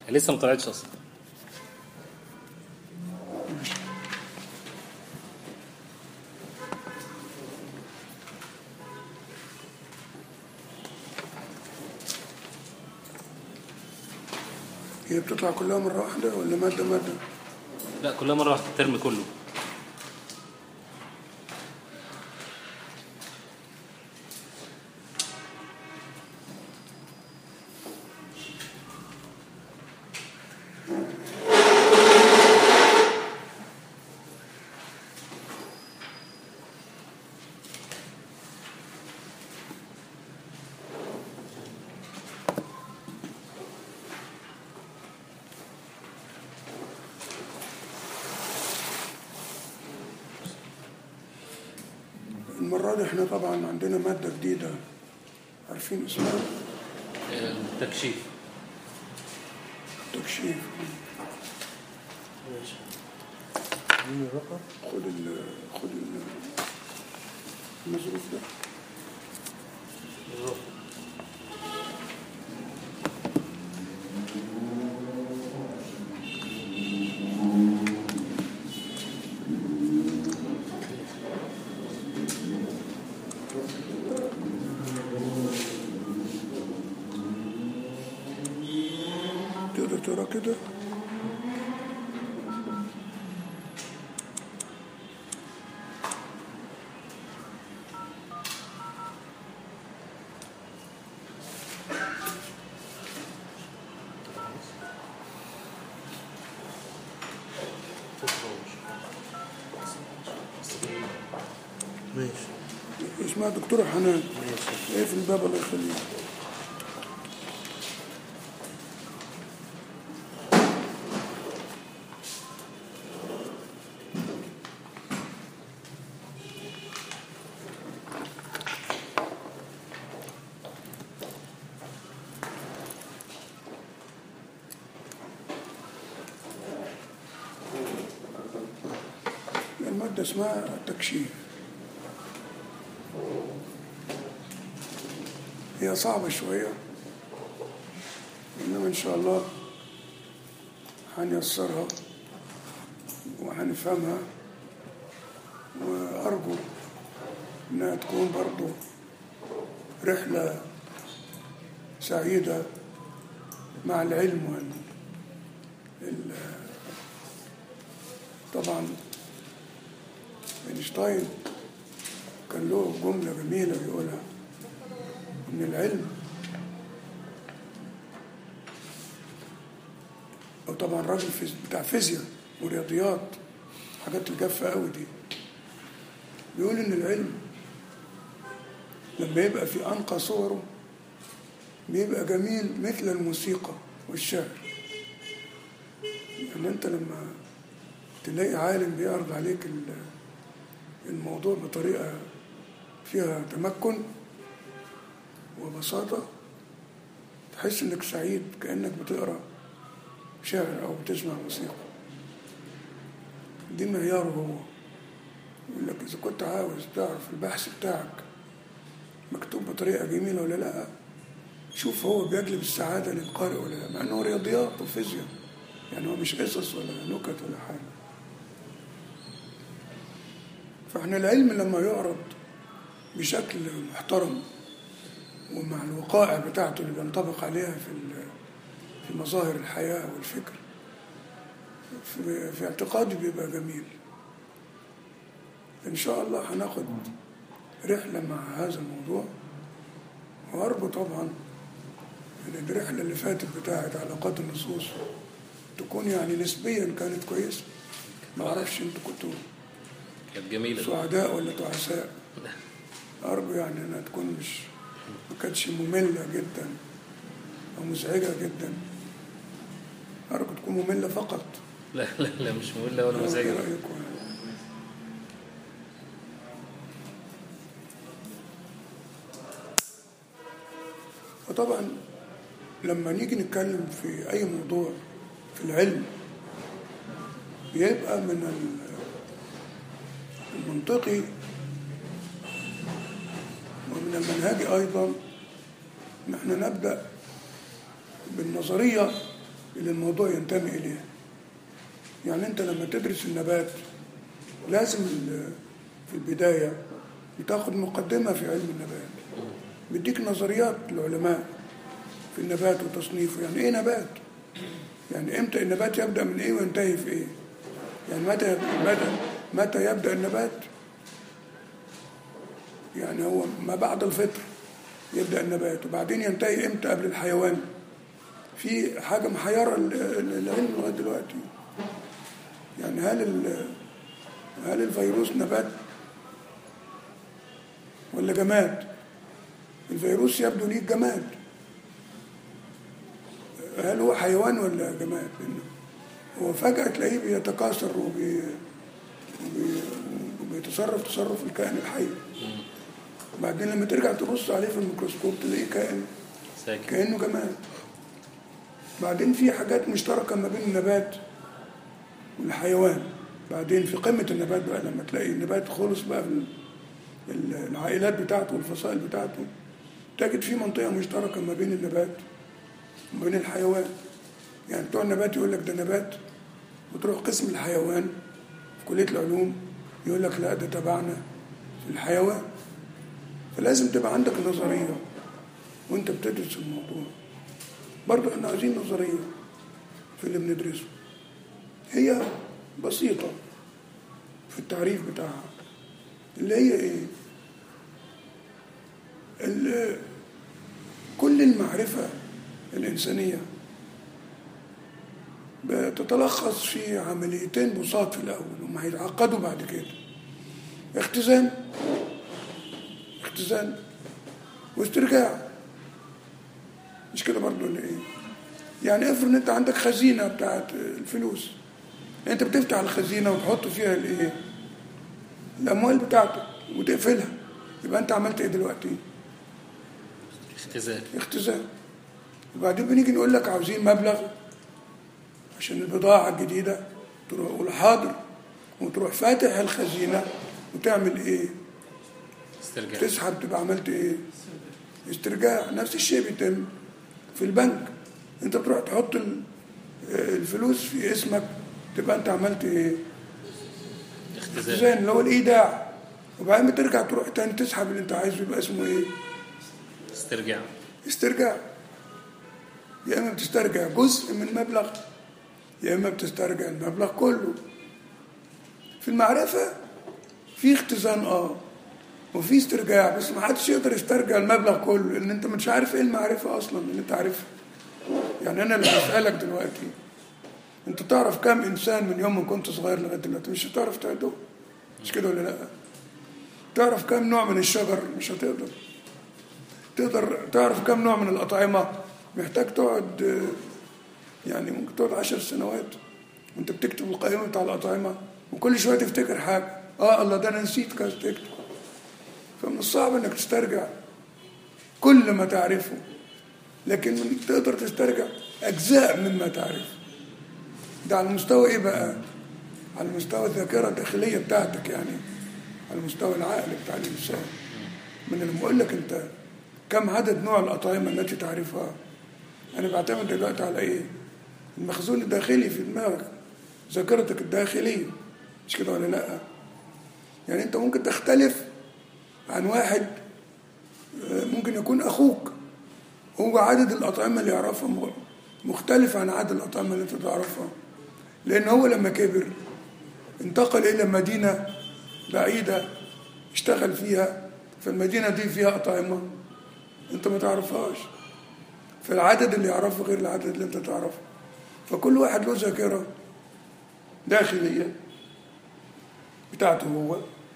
لسه ما طلعتش اصلا هي بتطلع كلها مرة واحدة ولا مادة مادة لا كلها مره واحده الترم كله المرة دي احنا طبعا عندنا مادة جديدة عارفين اسمها التكشيف تكشيف خد ال خد ال المظروف ده تقدر تقرا كده ماشي اسمها دكتورة حنان ماشي ايه في الباب الله يخليك المادة اسمها التكشيف هي صعبة شوية إنما إن شاء الله هنيسرها وهنفهمها وأرجو إنها تكون برضو رحلة سعيدة مع العلم وال ال- طبعا اينشتاين كان له جملة جميلة بيقولها إن العلم أو طبعا راجل فيز- بتاع فيزياء ورياضيات حاجات الجافة قوي دي بيقول إن العلم لما يبقى في أنقى صوره بيبقى جميل مثل الموسيقى والشعر يعني أنت لما تلاقي عالم بيعرض عليك ال- الموضوع بطريقة فيها تمكن وبساطة تحس إنك سعيد كأنك بتقرأ شعر أو بتسمع موسيقى دي معياره هو يقول لك إذا كنت عاوز تعرف البحث بتاعك مكتوب بطريقة جميلة ولا لأ شوف هو بيجلب السعادة للقارئ ولا لا مع إنه رياضيات وفيزياء يعني هو مش قصص ولا نكت ولا حاجة فاحنا العلم لما يعرض بشكل محترم ومع الوقائع بتاعته اللي بينطبق عليها في ال- في مظاهر الحياة والفكر في, في اعتقادي بيبقى جميل إن شاء الله هناخد رحلة مع هذا الموضوع وأرجو طبعا إن الرحلة اللي فاتت بتاعت علاقات النصوص تكون يعني نسبيا كانت كويسة ما أعرفش أنتوا كنتوا كانت جميله سعداء ولا تعساء أرجو يعني إنها تكون مش ما كانتش مملة جدا أو مزعجة جدا أرجو تكون مملة فقط لا لا لا مش ممله ولا إيه مزعجه رأيكم يعني؟ وطبعا لما نيجي نتكلم في أي موضوع في العلم بيبقى من ال- المنطقي ومن المنهجي أيضا إن احنا نبدأ بالنظرية اللي الموضوع ينتمي إليه يعني أنت لما تدرس النبات لازم ال- في البداية بتاخد مقدمة في علم النبات بيديك نظريات العلماء في النبات وتصنيفه يعني ايه نبات يعني امتى النبات يبدا من ايه وينتهي في ايه يعني متى متى متى يبدا النبات يعني هو ما بعد الفطر يبدا النبات وبعدين ينتهي امتى قبل الحيوان في حاجه محيره ال- ال- العلم لغايه دلوقتي يعني هل ال- هل الفيروس نبات ولا جماد الفيروس يبدو ليه جماد هل هو حيوان ولا جماد لأنه هو فجأة تلاقيه بيتكاثر وبي... وبي... وبيتصرف تصرف الكائن الحي بعدين لما ترجع تبص عليه في الميكروسكوب تلاقيه كائن ساكن كأنه جماد بعدين في حاجات مشتركة ما بين النبات والحيوان بعدين في قمة النبات بقى لما تلاقي النبات خلص بقى في ال- العائلات بتاعته والفصائل بتاعته تجد في منطقة مشتركة ما بين النبات وما بين الحيوان يعني بتوع النبات يقول لك ده نبات وتروح قسم الحيوان في كلية العلوم يقول لك لا ده تبعنا في الحيوان فلازم تبقى عندك نظرية وانت بتدرس الموضوع برضو احنا عايزين نظرية في اللي بندرسه هي بسيطة في التعريف بتاعها اللي هي ايه ال- كل المعرفة الإنسانية بتتلخص في عمليتين بساط في الأول هم هيتعقدوا بعد كده اختزان اختزان واسترجاع مش كده برضه ولا ايه؟ يعني افرض ان انت عندك خزينه بتاعت الفلوس انت بتفتح الخزينه وتحط فيها الايه؟ الاموال بتاعتك وتقفلها يبقى انت عملت ايه دلوقتي؟ اختزال اختزال وبعدين بنيجي نقول لك عاوزين مبلغ عشان البضاعة الجديدة تروح تقول حاضر وتروح فاتح الخزينة وتعمل ايه؟ استرجاع تسحب تبقى عملت ايه؟ استرجاع نفس الشيء بيتم في البنك انت بتروح تحط ال- الفلوس في اسمك تبقى انت عملت ايه؟ اختزال اختزان اللي هو الايداع وبعدين بترجع تروح تاني تسحب اللي انت عايزه يبقى اسمه ايه؟ استرجاع استرجاع يا اما بتسترجع جزء من مبلغ يا اما بتسترجع المبلغ كله في المعرفه في اختزان اه وفي استرجاع بس ما حدش يقدر يسترجع المبلغ كله لان انت مش عارف ايه المعرفه اصلا اللي انت عارفها يعني انا اللي بسالك دلوقتي انت تعرف كم انسان من يوم ما كنت صغير لغايه دلوقتي مش هتعرف تعده مش كده ولا لا تعرف كم نوع من الشجر مش هتقدر تقدر تعرف كم نوع من الأطعمة محتاج تقعد آه، يعني ممكن تقعد عشر سنوات وانت بتكتب القائمة بتاع الأطعمة وكل شوية تفتكر حاجة اه الله ده انا نسيت كذا تكتب فمن الصعب انك تسترجع كل ما تعرفه لكن من تقدر تسترجع أجزاء مما تعرف ده على مستوى إيه بقى؟ على مستوى الذاكرة الداخلية بتاعتك يعني على مستوى العقل بتاع الإنسان من اللي بقول لك أنت كم عدد نوع الأطعمة التي تعرفها أنا بعتمد دلوقتي على إيه؟ المخزون الداخلي في دماغك ذاكرتك الداخلية مش كده ولا لأ؟ يعني أنت ممكن تختلف عن واحد آه، ممكن يكون أخوك هو عدد الأطعمة اللي يعرفها م- مختلف عن عدد الأطعمة اللي أنت تعرفها لأن هو لما كبر انتقل إلى مدينة بعيدة اشتغل فيها فالمدينة دي فيها أطعمة أنت ما تعرفهاش فالعدد اللي يعرفه غير العدد اللي أنت تعرفه فكل واحد له ذاكرة داخلية بتاعته هو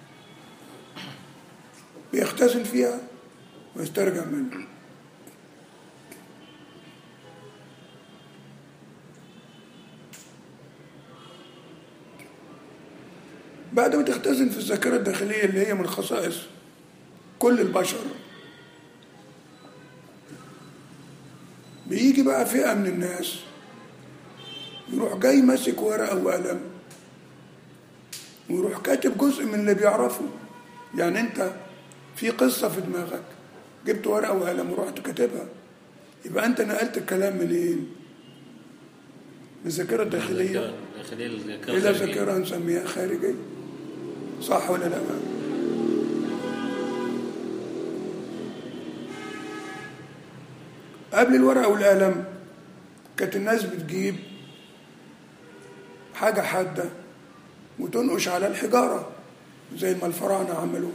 بيختزن فيها ويسترجع منها بعد ما تختزن في الذاكرة الداخلية اللي هي من خصائص كل البشر بيجي بقى فئة من الناس يروح جاي ماسك ورقة وقلم ويروح كاتب جزء من اللي بيعرفه يعني انت في قصة في دماغك جبت ورقة وقلم ورحت كاتبها يبقى انت نقلت الكلام منين الذاكرة الداخلية الذاكرة الداخلية الذاكرة إلى الخارجية. ذاكرة نسميها خارجية صح ولا لا؟ قبل الورقة والقلم كانت الناس بتجيب حاجة حادة وتنقش على الحجارة زي ما الفراعنة عملوا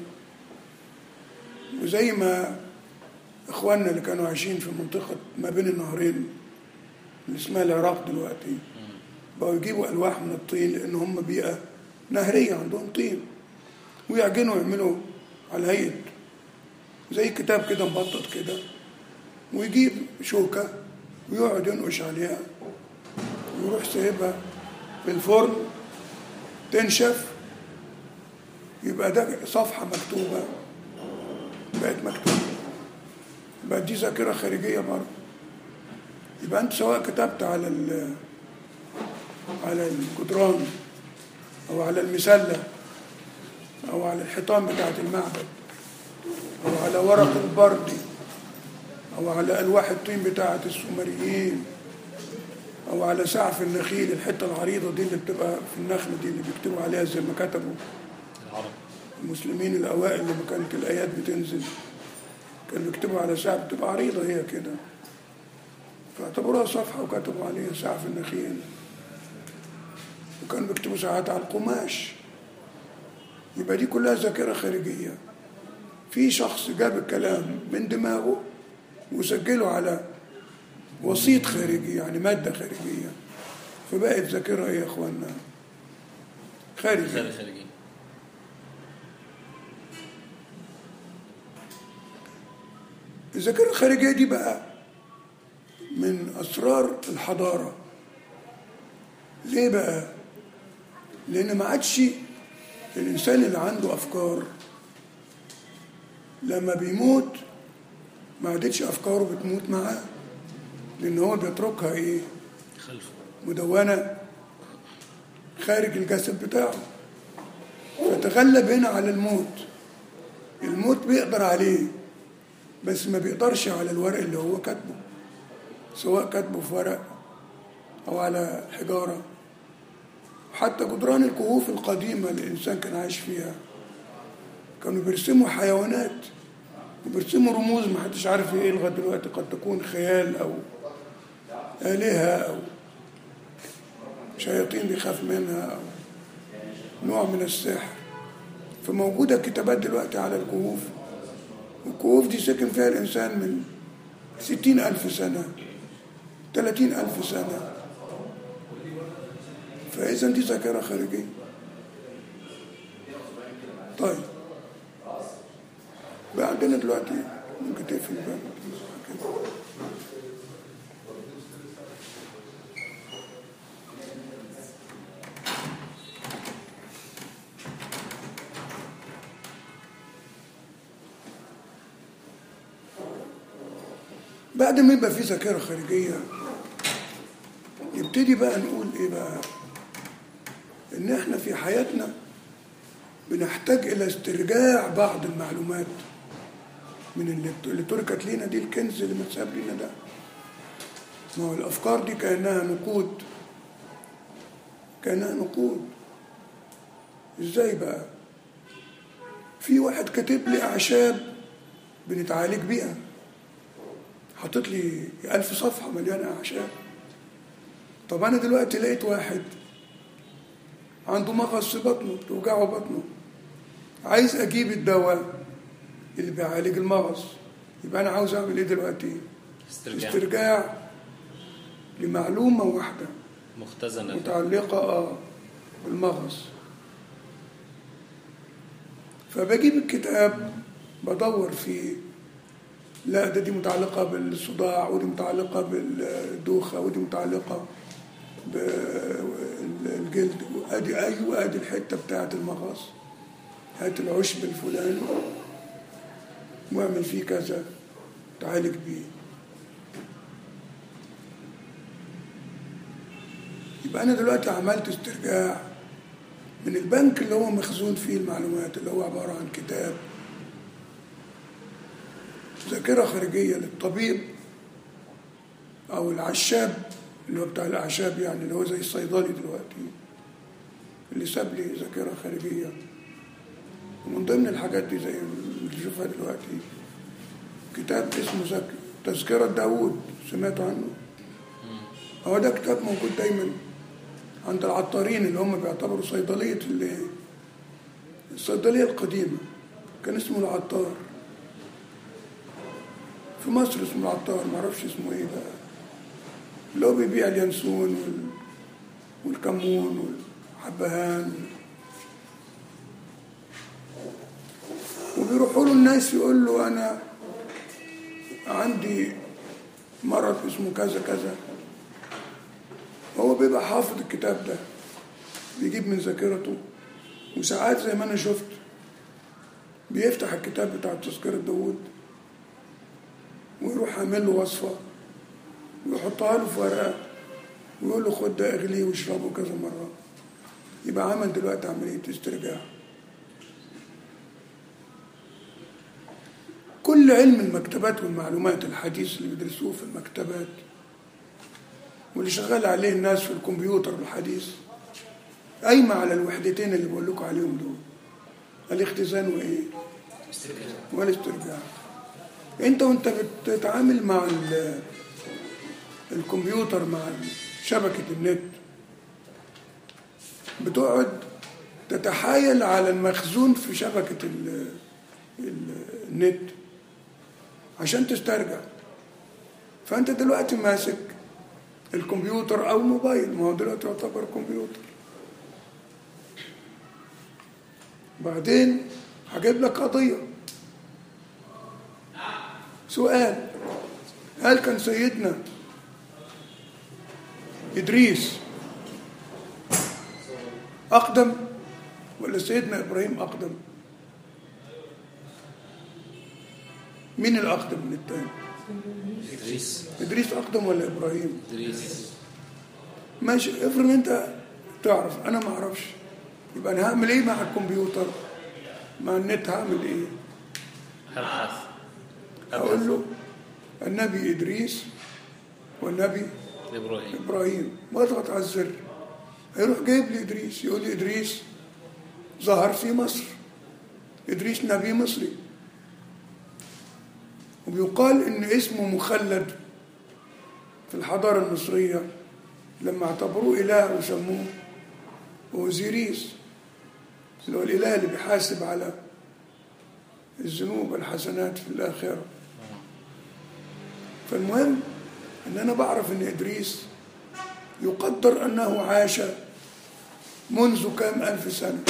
وزي ما إخواننا اللي كانوا عايشين في منطقة ما بين النهرين اللي اسمها العراق دلوقتي بقوا يجيبوا ألواح من الطين لأن هم بيئة نهرية عندهم طين ويعجنوا يعملوا على هيئة زي كتاب كده مبطط كده ويجيب شوكة ويقعد ينقش عليها ويروح سايبها في الفرن تنشف يبقى ده صفحة مكتوبة بقت مكتوبة بقت دي ذاكرة خارجية برضه يبقى أنت سواء كتبت على ال على الجدران أو على المسلة أو على الحيطان بتاعة المعبد أو على ورق البردي أو على ألواح الطين بتاعة السومريين أو على سعف النخيل الحتة العريضة دي اللي بتبقى في النخلة دي اللي بيكتبوا عليها زي ما كتبوا العرب المسلمين الأوائل لما كانت الآيات بتنزل كانوا بيكتبوا على سعف بتبقى عريضة هي كده فاعتبروها صفحة وكتبوا عليها سعف النخيل وكانوا بيكتبوا ساعات على القماش يبقى دي كلها ذاكرة خارجية في شخص جاب الكلام من دماغه وسجله على وسيط خارجي يعني مادة خارجية فبقت ذاكرة ايه يا اخوانا خارجية خارج خارجي الذاكرة الخارجية دي بقى من أسرار الحضارة ليه بقى؟ لأن ما عادش الإنسان اللي عنده أفكار لما بيموت ما عادتش أفكاره بتموت معاه لأن هو بيتركها إيه؟ خلفه مدونة خارج الجسد بتاعه فتغلب هنا على الموت الموت بيقدر عليه بس ما بيقدرش على الورق اللي هو كاتبه سواء كاتبه في ورق أو على حجارة حتى جدران الكهوف القديمة اللي الإنسان كان عايش فيها كانوا بيرسموا حيوانات وبيرسموا رموز ما حدش عارف ايه لغايه دلوقتي قد تكون خيال او آلهة أو شياطين بيخاف منها أو نوع من السحر فموجودة كتابات دلوقتي على الكهوف والكهوف دي سكن فيها الإنسان من ستين ألف سنة ثلاثين ألف سنة فإذا دي ذاكرة خارجية طيب بقى عندنا دلوقتي ممكن تقفل الباب كده. بعد ما يبقى في ذاكرة خارجية يبتدي بقى نقول ايه بقى ان احنا في حياتنا بنحتاج الى استرجاع بعض المعلومات من اللي, اللي تركت لينا دي الكنز اللي متساب لينا ده ما هو الافكار دي كانها نقود كانها نقود ازاي بقى في واحد كاتب لي اعشاب بنتعالج بيها حاطط لي ألف صفحة مليانة أعشاب طب أنا دلوقتي لقيت واحد عنده مغص في بطنه توجعه بطنه عايز أجيب الدواء اللي بيعالج المغص يبقى أنا عاوز أعمل إيه دلوقتي؟ استرجاع استرجاع لمعلومة واحدة مختزنة متعلقة آه بالمغص فبجيب الكتاب بدور فيه لا ده دي متعلقة بالصداع ودي متعلقة بالدوخة ودي متعلقة بالجلد وادي ايوه ادي الحتة بتاعة المغص هات العشب الفلاني واعمل فيه كذا تعالج بيه يبقى انا دلوقتي عملت استرجاع من البنك اللي هو مخزون فيه المعلومات اللي هو عبارة عن كتاب ذاكرة خارجية للطبيب أو العشاب اللي هو بتاع الأعشاب يعني اللي هو زي الصيدلي دلوقتي اللي ساب لي ذاكرة خارجية ومن ضمن الحاجات دي زي اللي بنشوفها دلوقتي كتاب اسمه ذك- تذكرة داوود سمعتوا عنه؟ هو ده كتاب موجود دايما عند العطارين اللي هم بيعتبروا صيدلية اللي الصيدلية القديمة كان اسمه العطار في مصر اسمه العطار معرفش اسمه ايه بقى اللي هو بيبيع اليانسون وال... والكمون والحبهان وبيروحوا له الناس يقول له انا عندي مرض اسمه كذا كذا هو بيبقى حافظ الكتاب ده بيجيب من ذاكرته وساعات زي ما انا شفت بيفتح الكتاب بتاع تذكرة داوود ويروح عامل له وصفة ويحطها له في ورقة ويقول له خد ده اغليه واشربه كذا مرة يبقى عمل دلوقتي عملية استرجاع كل علم المكتبات والمعلومات الحديث اللي بيدرسوه في المكتبات واللي شغال عليه الناس في الكمبيوتر الحديث قايمة على الوحدتين اللي بقول لكم عليهم دول الاختزان وايه؟ والاسترجاع انت وانت بتتعامل مع ال- الكمبيوتر مع شبكة النت بتقعد تتحايل على المخزون في شبكة ال- ال- النت عشان تسترجع فانت دلوقتي ماسك الكمبيوتر او الموبايل ما هو دلوقتي يعتبر كمبيوتر بعدين هجيب لك قضية سؤال هل كان سيدنا إدريس أقدم ولا سيدنا إبراهيم أقدم مين الأقدم من التاني إدريس إدريس أقدم ولا إبراهيم إدريس ماشي افرض انت تعرف انا ما اعرفش يبقى انا هعمل ايه مع الكمبيوتر مع النت هعمل ايه أبحث اقول له النبي ادريس والنبي إبراهيم ابراهيم واضغط على الزر هيروح جايب لي ادريس يقول لي ادريس ظهر في مصر ادريس نبي مصري وبيقال ان اسمه مخلد في الحضاره المصريه لما اعتبروه اله وسموه اوزيريس اللي هو الاله اللي بيحاسب على الذنوب والحسنات في الاخره فالمهم ان انا بعرف ان ادريس يقدر انه عاش منذ كام الف سنه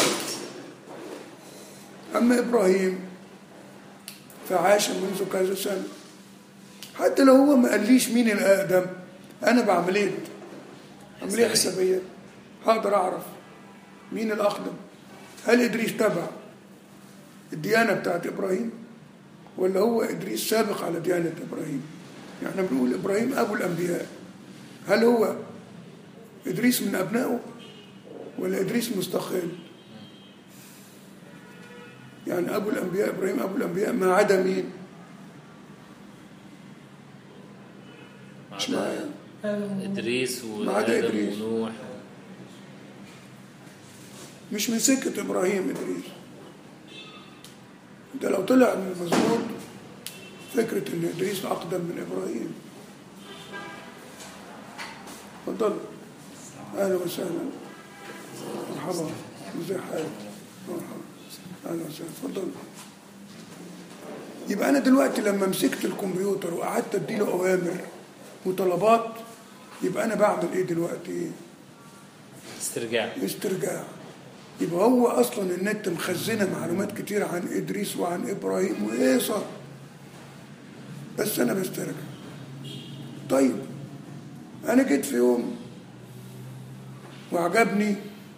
اما ابراهيم فعاش منذ كذا سنه حتى لو هو ما قاليش مين الاقدم انا بعمليه عمليه حسابيه هقدر اعرف مين الاقدم هل ادريس تبع الديانه بتاعت ابراهيم ولا هو ادريس سابق على ديانه ابراهيم يعني احنا بنقول ابراهيم ابو الانبياء هل هو ادريس من ابنائه ولا ادريس مستقل يعني ابو الانبياء ابراهيم ابو الانبياء ما عدا مين ما مش عدا معايا إدريس ما عدا وآدم إدريس. ونوح مش من سكة إبراهيم إدريس ده لو طلع من المزمور فكرة إن إدريس أقدم من إبراهيم اتفضل أهلا وسهلا مرحبا ازي حالك مرحبا أهلا وسهلا اتفضل يبقى أنا دلوقتي لما مسكت الكمبيوتر وقعدت أديله أوامر وطلبات يبقى أنا بعمل إيه دلوقتي؟ استرجاع استرجاع يبقى هو اصلا النت مخزنه معلومات كتير عن ادريس وعن ابراهيم وايه صار بس انا بسترجع طيب انا جيت في يوم وعجبني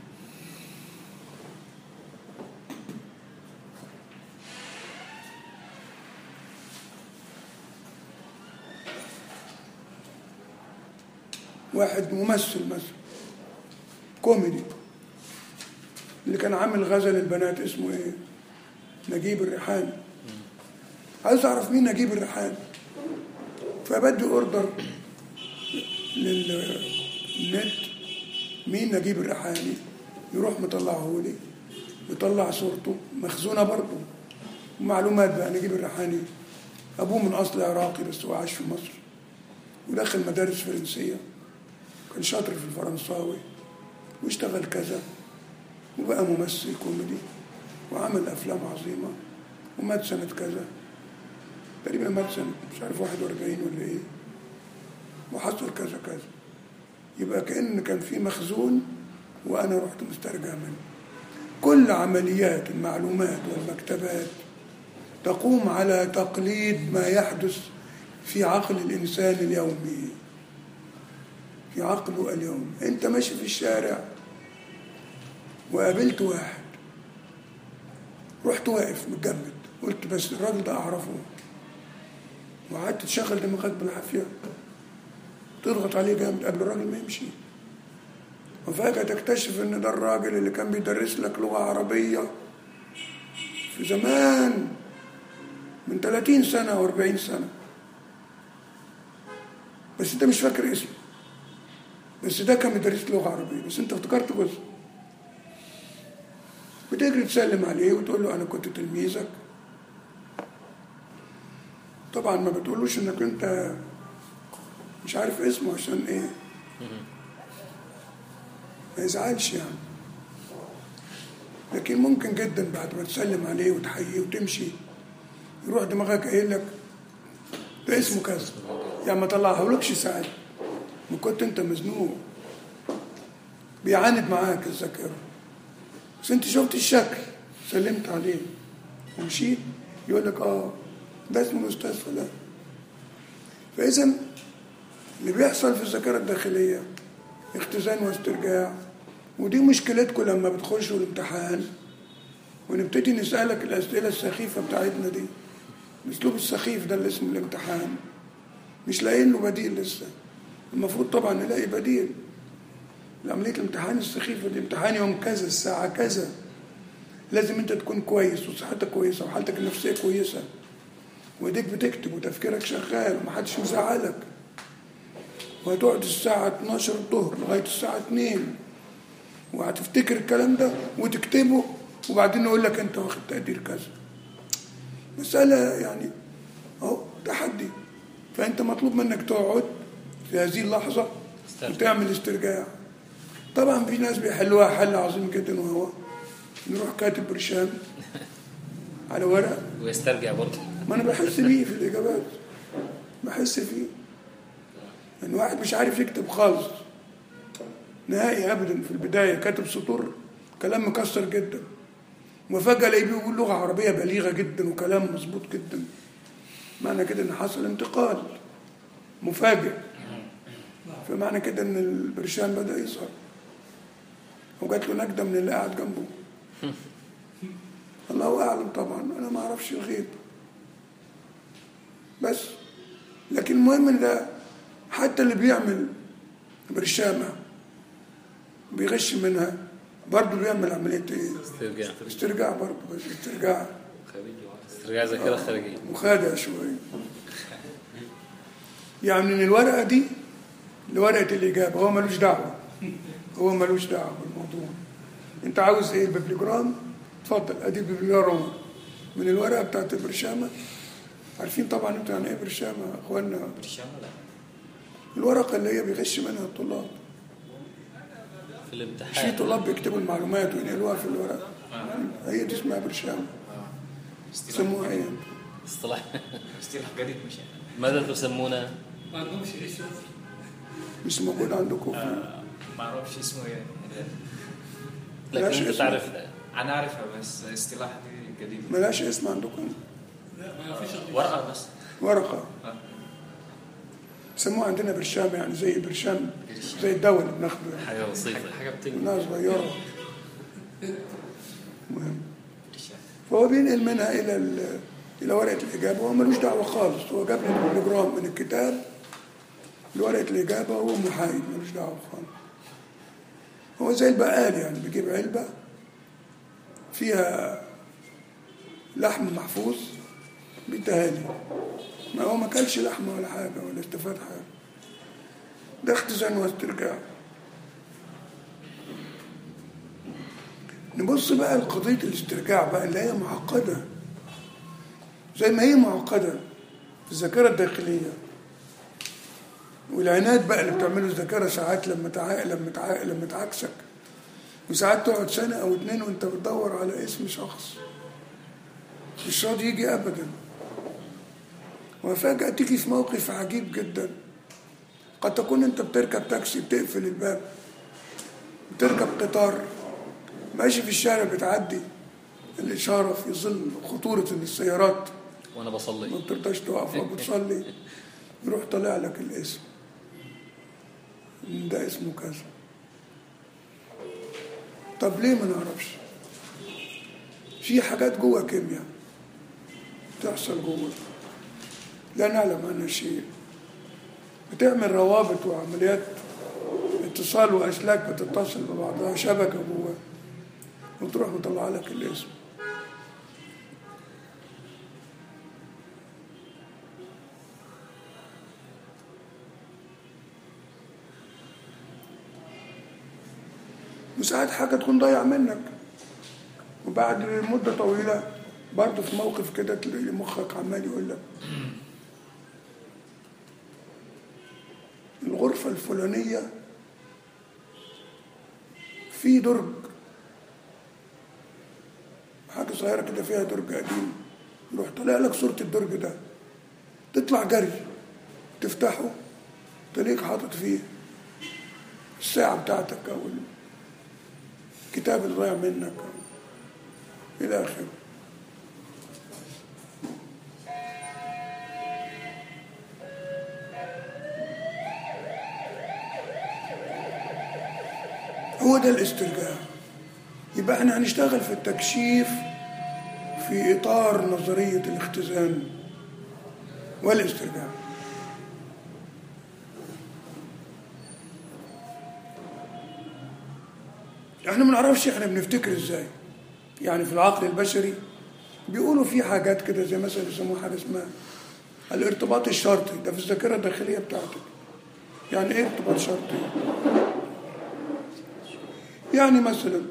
واحد ممثل مثلا كوميدي اللي كان عامل غزل البنات اسمه ايه نجيب الريحاني عايز اعرف مين نجيب الريحاني فبدي اوردر للنت مين نجيب الريحاني يروح مطلعه لي يطلع صورته مخزونة برضه ومعلومات بقى نجيب الريحاني أبوه من أصل عراقي بس هو عاش في مصر ودخل مدارس فرنسية كان شاطر في الفرنساوي واشتغل كذا وبقى ممثل كوميدي وعمل أفلام عظيمة ومات سنة كذا تقريبا مات سنة مش عارف 41 ولا إيه وحصل كذا كذا يبقى كأن كان في مخزون وأنا رحت مسترجع منه كل عمليات المعلومات والمكتبات تقوم على تقليد ما يحدث في عقل الإنسان اليومي في عقله اليومي أنت ماشي في الشارع وقابلت واحد رحت واقف متجمد قلت بس الراجل ده أعرفه وقعدت تشغل دماغك بالعافية تضغط عليه جامد قبل الراجل ما يمشي وفجأة تكتشف إن ده الراجل اللي كان بيدرس لك لغة عربية في زمان من 30 سنة أو 40 سنة بس أنت مش فاكر اسمه بس ده كان بيدرس لغة عربية بس أنت افتكرت جزء بتجري تسلم عليه وتقول له أنا كنت تلميذك طبعا ما بتقولوش إنك أنت مش عارف اسمه عشان إيه ما يزعلش يعني لكن ممكن جدا بعد ما تسلم عليه وتحييه وتمشي يروح دماغك قايل لك ده اسمه كذا يعني ما طلعهولكش ساعات ما كنت انت مزنوق بيعاند معاك الذاكره بس انت شفت الشكل سلمت عليه ومشيت يقول لك اه ده اسمه الاستاذ فلان فاذا اللي بيحصل في الذاكره الداخليه اختزان واسترجاع ودي مشكلتكم لما بتخشوا الامتحان ونبتدي نسألك الأسئلة السخيفة بتاعتنا دي الأسلوب السخيف ده اللي اسمه الامتحان مش لاقيين له بديل لسه المفروض طبعا نلاقي بديل لعملية الامتحان السخيفة دي امتحان يوم كذا الساعة كذا لازم انت تكون كويس وصحتك كويسة وحالتك النفسية كويسة وايديك بتكتب وتفكيرك شغال ومحدش مزعلك وهتقعد الساعة 12 الظهر لغاية الساعة 2 وهتفتكر الكلام ده وتكتبه وبعدين يقول لك انت واخد تقدير كذا مسألة يعني اهو تحدي فانت مطلوب منك تقعد في هذه اللحظة وتعمل استرجاع طبعا في ناس بيحلوها حل عظيم جدا وهو نروح كاتب برشام على ورق ويسترجع برضه ما انا بحس بيه في الاجابات بحس فيه ان واحد مش عارف يكتب خالص نهائي ابدا في البدايه كاتب سطور كلام مكسر جدا وفجاه الاقيه بيقول لغه عربيه بليغه جدا وكلام مظبوط جدا معنى كده ان حصل انتقال مفاجئ فمعنى كده ان البرشام بدا يظهر وجات له نجده من اللي قاعد جنبه الله اعلم طبعا انا ما اعرفش الغيب بس لكن المهم ان ده حتى اللي بيعمل برشامه بيغش منها برضه بيعمل عمليه ايه؟ استرجاع استرجاع برضه بس استرجاع استرجاع ذاكرة خارجية مخادع شويه يعني من الورقه دي لورقه الاجابه هو ملوش دعوه هو ملوش دعوه بالموضوع انت عاوز ايه الببليجرام اتفضل ادي الببليجرام من الورقه بتاعت البرشامه عارفين طبعا انتوا يعني ايه برشامه يا اخوانا برشامة لا الورقه اللي هي بيغش منها الطلاب في في الامتحان طلاب بيكتبوا المعلومات وينقلوها في الورق هي دي اسمها برشام اصطلاح سموها ايه اصطلاح اصطلاح قريب مش ماذا تسمون ما عندهمش اسم مش موجود عندكم في آه، ما اعرفش اسمه ايه لكن ماشي انت اسمه. تعرف انا عارفها بس اصطلاح دي قديم ملاش اسم عندكم لا ما فيش ورقة بس ورقه آه. سموها عندنا برشام يعني زي برشام زي الدواء اللي بناخده يعني. حاجة بسيطة حاجه بتنقل انها صغيره مهم برشام. فهو بينقل منها الى ال- الى ورقه الاجابه وهو ملوش دعوه خالص هو جاب لي البروجرام من الكتاب لورقه الاجابه وهو محايد ملوش دعوه خالص هو زي البقال يعني بيجيب علبه فيها لحم محفوظ بيديها لي ما هو ما كلش لحمه ولا حاجه ولا استفاد حاجه ده اختزان واسترجاع نبص بقى لقضية الاسترجاع بقى اللي هي معقدة زي ما هي معقدة في الذاكرة الداخلية والعناد بقى اللي بتعمله الذاكرة ساعات لما تعا... لما تعا... لما تعكسك وساعات تقعد سنة أو اتنين وأنت بتدور على اسم شخص مش راضي يجي أبدا وفجأة تيجي في موقف عجيب جدا قد تكون أنت بتركب تاكسي بتقفل الباب بتركب قطار ماشي في الشارع بتعدي الإشارة في ظل خطورة إن السيارات وانا ما بصلي بترضاش تقف وبتصلي يروح طالع لك الاسم ده اسمه كذا طب ليه ما نعرفش في حاجات جوه كيمياء تحصل جوه لا نعلم عنها شيء بتعمل روابط وعمليات اتصال واسلاك بتتصل ببعضها شبكه جوه وتروح مطلع لك الاسم وساعات حاجة تكون ضايعة منك وبعد مدة طويلة برضه في موقف كده تلاقي مخك عمال يقول لك الغرفة الفلانية في درج حاجة صغيرة كده فيها درج قديم يروح طالع لك صورة الدرج ده تطلع جري تفتحه تلاقيك حاطط فيه الساعة بتاعتك أو الكتاب اللي ضايع منك إلى آخره هو ده الاسترجاع يبقى احنا هنشتغل في التكشيف في إطار نظرية الاختزان والاسترجاع احنا ما نعرفش احنا بنفتكر ازاي يعني في العقل البشري بيقولوا في حاجات كده زي مثلا يسموها حاجه اسمها الارتباط الشرطي ده في الذاكره الداخليه بتاعتك يعني ايه ارتباط شرطي يعني مثلا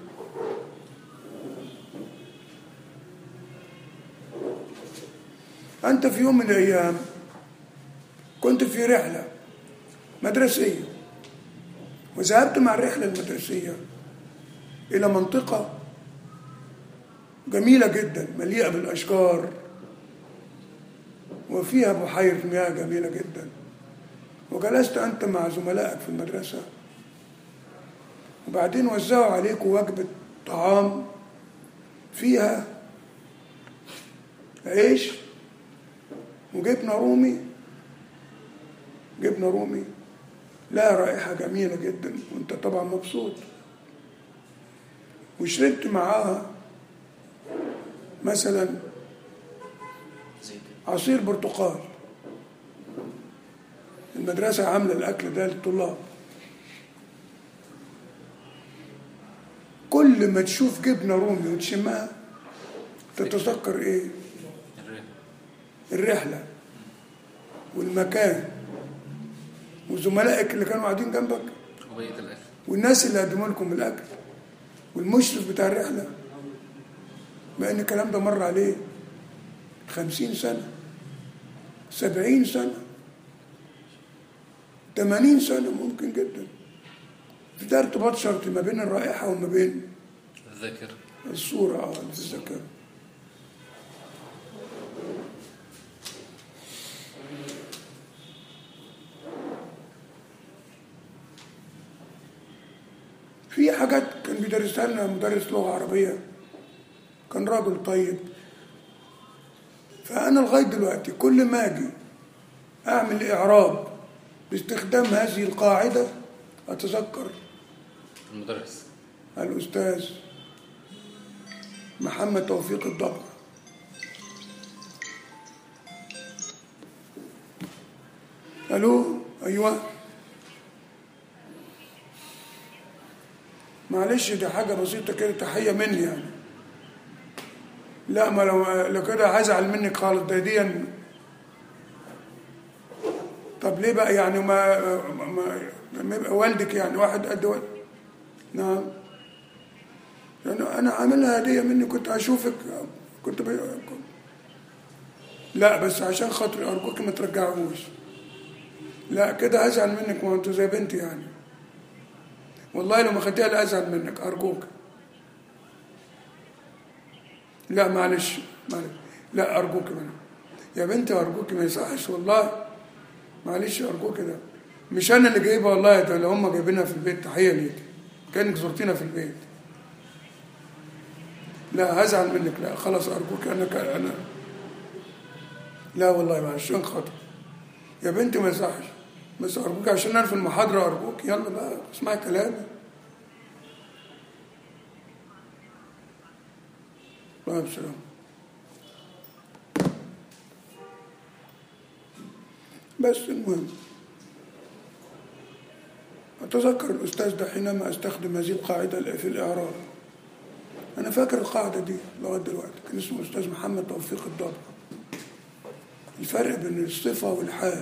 انت في يوم من الايام كنت في رحله مدرسيه وذهبت مع الرحله المدرسيه إلى منطقة جميلة جدا مليئة بالأشجار وفيها بحيرة مياه جميلة جدا وجلست أنت مع زملائك في المدرسة وبعدين وزعوا عليكم وجبة طعام فيها عيش وجبنة رومي جبنة رومي لها رائحة جميلة جدا وانت طبعا مبسوط وشربت معاها مثلا زيت عصير برتقال المدرسة عاملة الأكل ده للطلاب كل ما تشوف جبنة رومي وتشمها تتذكر إيه الريح الرحلة والمكان وزملائك اللي كانوا قاعدين جنبك وبيت الاكل والناس اللي قدموا لكم الأكل والمشرف بتاع الرحلة مع إن الكلام ده مر عليه خمسين سنة سبعين سنة تمانين سنة ممكن جدا في ده ارتباط شرطي ما بين الرائحة وما بين الذكر الصورة اه اللي في الذاكرة في حاجات كان بيدرسها لنا مدرس لغة عربية كان راجل طيب فأنا لغاية دلوقتي كل ما أجي أعمل إعراب باستخدام هذه القاعدة أتذكر المدرس الأستاذ محمد توفيق الضبع ألو أيوة معلش دي حاجة بسيطة كده تحية مني يعني لا ما لو لو كده هزعل منك خالص ده دي طب طب ليه بقى يعني ما ما- ما لما يبقى والدك يعني واحد قد والد نعم لأنه أنا عاملها هدية مني كنت أشوفك كنت بي... لا بس عشان خاطري أرجوك ما ترجعوش لا كده أزعل منك ما أنت زي بنتي يعني والله لو ما خدتها لا أزعل منك أرجوك لا معلش معلش لا أرجوك منك يا بنتي أرجوك ما يصحش والله معلش أرجوك كده مش أنا اللي جايبها والله ده اللي هم جايبينها في البيت تحية ليك كأنك زرتينا في البيت لا هزعل منك لا خلاص أرجوك أنا ك... أنا لا والله معلش عشان خاطر يا بنتي ما يصحش بس أرجوك عشان أنا في المحاضرة أرجوك يلا بقى اسمعي كلامي الله بسلام بس المهم أتذكر الأستاذ ده حينما أستخدم هذه القاعدة في الإعراب أنا فاكر القاعدة دي لغاية دلوقتي كان اسمه أستاذ محمد توفيق الضبع الفرق بين الصفة والحال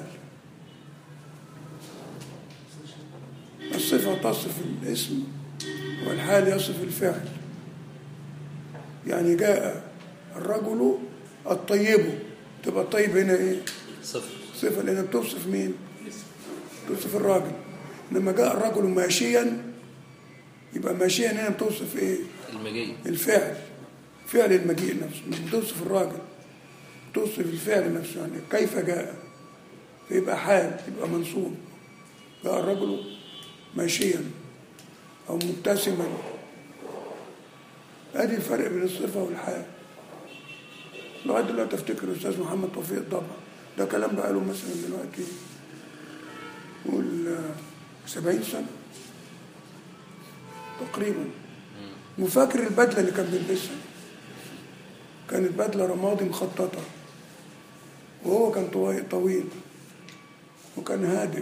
الصفة تصف الاسم والحال يصف الفعل يعني جاء الرجل الطيب تبقى الطيب هنا ايه صفر صفة لأنها بتوصف مين توصف الراجل لما جاء الرجل ماشيا يبقى ماشيا هنا بتوصف ايه المجيء الفعل فعل المجيء نفسه مش بتوصف الراجل توصف الفعل نفسه يعني كيف جاء فيبقى حال يبقى منصوب جاء الرجل ماشيا أو مبتسما ادي الفرق بين الصفة والحال لغاية دلوقتي افتكر الأستاذ محمد توفيق الضبع ده كلام بقاله مثلا دلوقتي قول آه، سبعين سنة تقريبا وفاكر البدلة اللي كان بيلبسها كانت بدلة رمادي مخططة وهو كان طوي- طويل وكان هادئ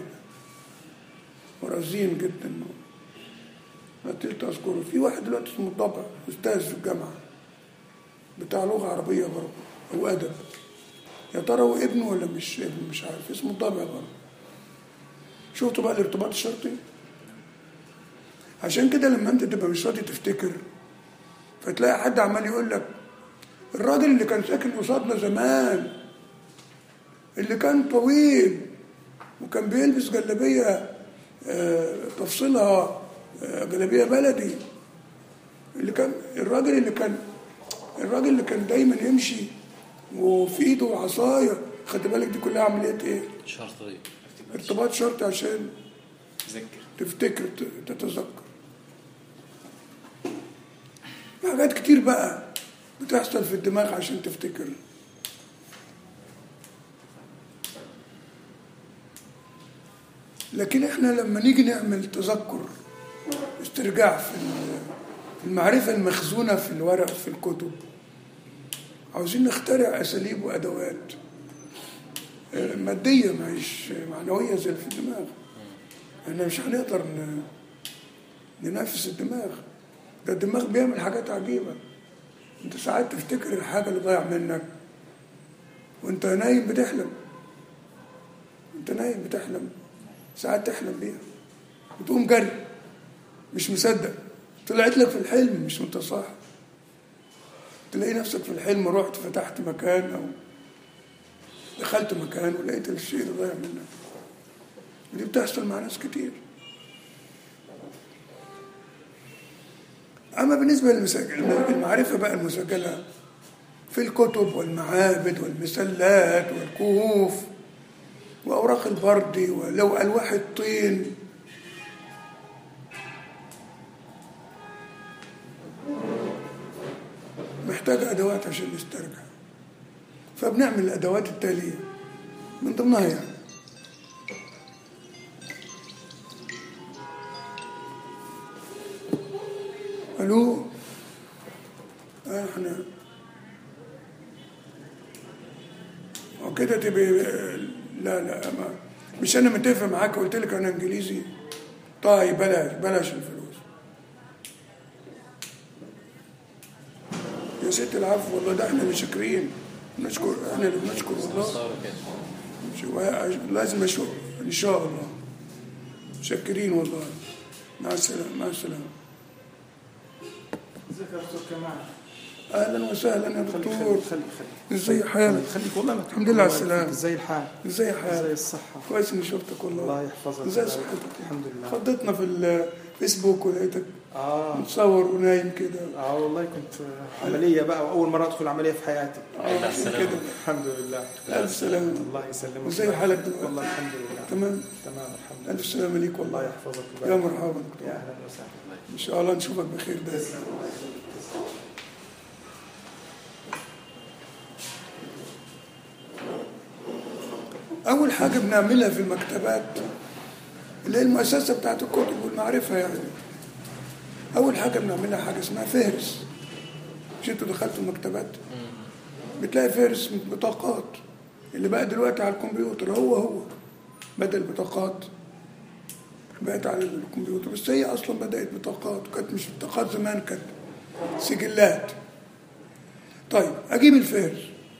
ورزين جدا ما زلت أذكره في واحد دلوقتي اسمه الضبع أستاذ في الجامعة بتاع لغة عربية برضه أو أدب يا ترى هو ابنه ولا مش ابنه مش عارف اسمه الضبع برضه شفتوا بقى الارتباط الشرطي عشان كده لما انت تبقى مش راضي تفتكر فتلاقي حد عمال يقول لك الراجل اللي كان ساكن قصادنا زمان اللي كان طويل وكان بيلبس جلابيه آه، تفصيلها آه، جلابيه بلدي اللي كان الراجل اللي كان الراجل اللي كان دايما يمشي وفي ايده عصايه خدت بالك دي كلها عمليات ايه؟ شرط طيب ارتباط شرطي عشان تذكر تفتكر ت- تتذكر في حاجات كتير بقى بتحصل في الدماغ عشان تفتكر لكن احنا لما نيجي نعمل تذكر استرجاع في ال- في المعرفة المخزونة في الورق في الكتب عاوزين نخترع أساليب وأدوات آه، مادية مش معنوية زي اللي في الدماغ احنا مش هنقدر ن- ننافس الدماغ ده الدماغ بيعمل حاجات عجيبة انت ساعات تفتكر الحاجة اللي ضايع منك وانت نايم بتحلم انت نايم بتحلم ساعات تحلم بيها وتقوم جري مش مصدق طلعت لك في الحلم مش وانت صاحي تلاقي نفسك في الحلم رحت فتحت مكان او دخلت مكان ولقيت الشيء اللي ضايع منك ودي بتحصل مع ناس كتير أما بالنسبة للمعرفة بقى المسجلة في الكتب والمعابد والمسلات والكهوف وأوراق البرد ولو ألواح الطين محتاج أدوات عشان نسترجع فبنعمل الأدوات التالية من ضمنها يعني الو احنا وكده تبقى لا لا ما مش انا متفق معاك قلت لك انا انجليزي طيب بلاش بلاش الفلوس يا ست العفو والله ده احنا اللي شاكرين نشكر احنا اللي بنشكر والله صار كده شو- لازم اشوف ان شاء الله متشكرين والله مع السلامه مع السلامه ازيك يا دكتور كمال اهلا وسهلا يا خليك دكتور خليك خليك خليك ازي حالك خليك والله ما الحمد لله على السلامة. ازاي الحال ازي ازاي حالك الصحة كويس اني شفتك والله الله يحفظك ازاي الله صحتك يحفظك. الحمد لله خضتنا في الفيسبوك ولقيتك اه متصور ونايم كده اه والله كنت عملية بقى واول مرة ادخل عملية في حياتي اه عشان كده الحمد لله الف سلامه الله يسلمك ازاي حالك دلوقتي؟ والله الحمد لله تمام تمام الحمد لله الف سلامه ليك الله والله يحفظك يا ويبارك مرحبا فيك. دكتور يا اهلا وسهلا ان شاء الله نشوفك بخير دايما اول حاجه بنعملها في المكتبات اللي هي المؤسسه بتاعت الكتب والمعرفه يعني اول حاجه بنعملها حاجه اسمها فهرس مش انتوا دخلتوا المكتبات بتلاقي فهرس من بطاقات اللي بقى دلوقتي على الكمبيوتر هو هو بدل بطاقات بقت على الكمبيوتر بس هي اصلا بدات بطاقات وكانت مش بطاقات زمان كانت سجلات طيب اجيب الفهرس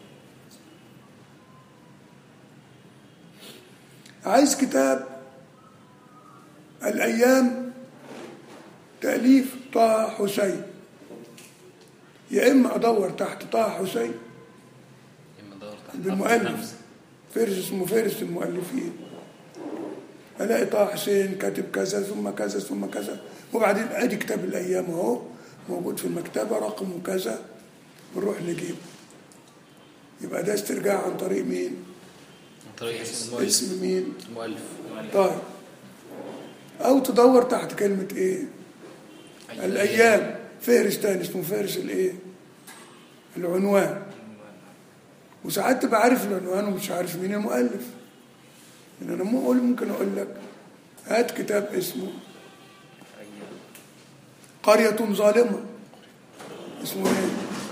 عايز كتاب الايام تاليف طه حسين يا اما ادور تحت طه حسين اما دور تحت بالمؤلف نفسه. فارس اسمه فارس المؤلفين الاقي طه حسين كاتب كذا ثم كذا ثم كذا وبعدين ادي كتاب الايام اهو موجود في المكتبه رقمه كذا بنروح نجيبه يبقى ده استرجاع عن طريق مين؟ عن طريق اسم المؤلف اسم مين؟ المؤلف طيب او تدور تحت كلمه ايه؟ الايام فارس تاني اسمه فارس الايه؟ العنوان وساعات تبقى عارف العنوان ومش عارف مين المؤلف ان انا مو اقول ممكن اقول لك هات كتاب اسمه قرية ظالمة اسمه ايه؟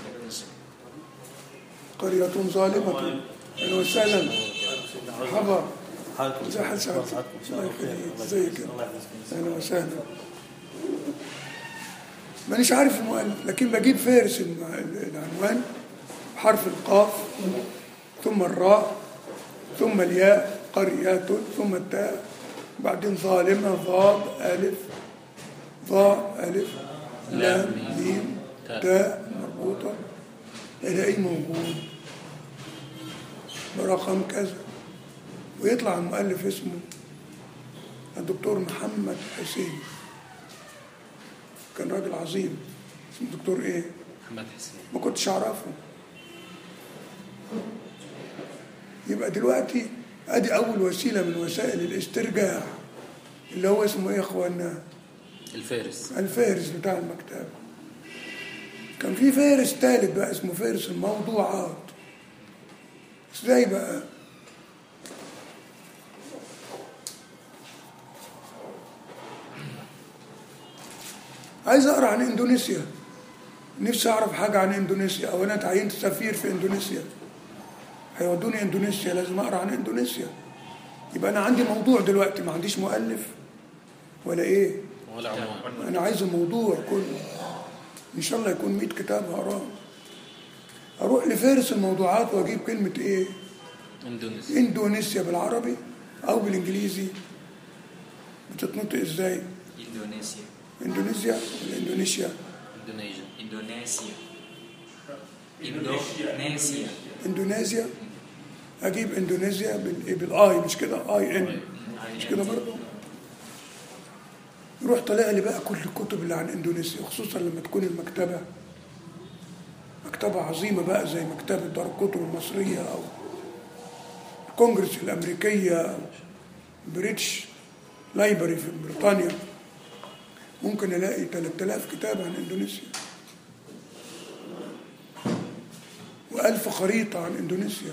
قرية ظالمة اهلا وسهلا مرحبا ازي حال سعادتك الله يخليك ازيك اهلا وسهلا مانيش عارف المؤلف لكن بجيب فارس الم- العنوان بحرف القاف ثم الراء ثم الياء قريات ثم التاء بعدين ظالمة ضاد ألف ضاء ألف لام ميم تاء مربوطة الاقيه موجود برقم كذا ويطلع المؤلف اسمه الدكتور محمد حسين كان راجل عظيم اسمه دكتور ايه محمد حسين ما كنتش اعرفه يبقى دلوقتي ادي اول وسيله من وسائل الاسترجاع اللي هو اسمه ايه يا اخوانا الفارس الفارس بتاع المكتبه كان في فارس ثالث بقى اسمه فارس الموضوعات ازاي بقى عايز اقرا عن اندونيسيا نفسي اعرف حاجه عن اندونيسيا او انا تعينت سفير في اندونيسيا هيودوني اندونيسيا لازم اقرا عن اندونيسيا يبقى انا عندي موضوع دلوقتي ما عنديش مؤلف ولا ايه ولا عنوان انا عايز الموضوع كله ان شاء الله يكون 100 كتاب هقراه اروح لفارس الموضوعات واجيب كلمه ايه اندونيسيا اندونيسيا بالعربي او بالانجليزي بتتنطق ازاي اندونيسيا اندونيسيا ولا اندونيسيا اندونيسيا اندونيسيا اندونيسيا اندونيسيا اجيب اندونيسيا بال- بالاي مش كده اي ان مش كده برضه يروح طالع لي بقى كل الكتب اللي عن اندونيسيا خصوصا لما تكون المكتبه مكتبه عظيمه بقى زي مكتبه دار الكتب المصريه او الكونجرس الامريكيه او بريتش لايبرري في بريطانيا ممكن الاقي 3000 كتاب عن اندونيسيا وألف خريطة عن إندونيسيا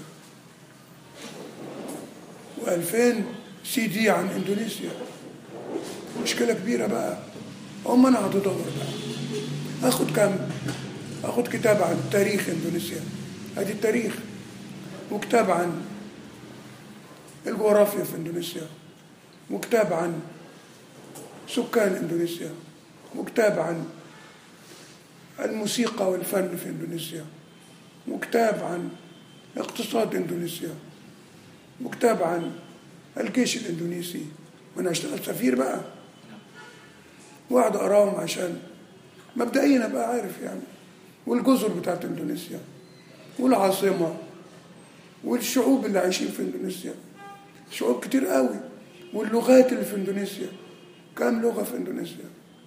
وألفين سي دي عن إندونيسيا مشكلة كبيرة بقى هم أنا هقعد أدور بقى آخد كام آخد كتاب عن تاريخ إندونيسيا أدي التاريخ وكتاب عن الجغرافيا في إندونيسيا وكتاب عن سكان إندونيسيا وكتاب عن الموسيقى والفن في إندونيسيا وكتاب عن اقتصاد اندونيسيا وكتاب عن الجيش الاندونيسي وانا اشتغل سفير بقى واقعد اقراهم عشان مبدئيا ابقى عارف يعني والجزر بتاعت اندونيسيا والعاصمه والشعوب اللي عايشين في اندونيسيا شعوب كتير قوي واللغات اللي في اندونيسيا كام لغه في اندونيسيا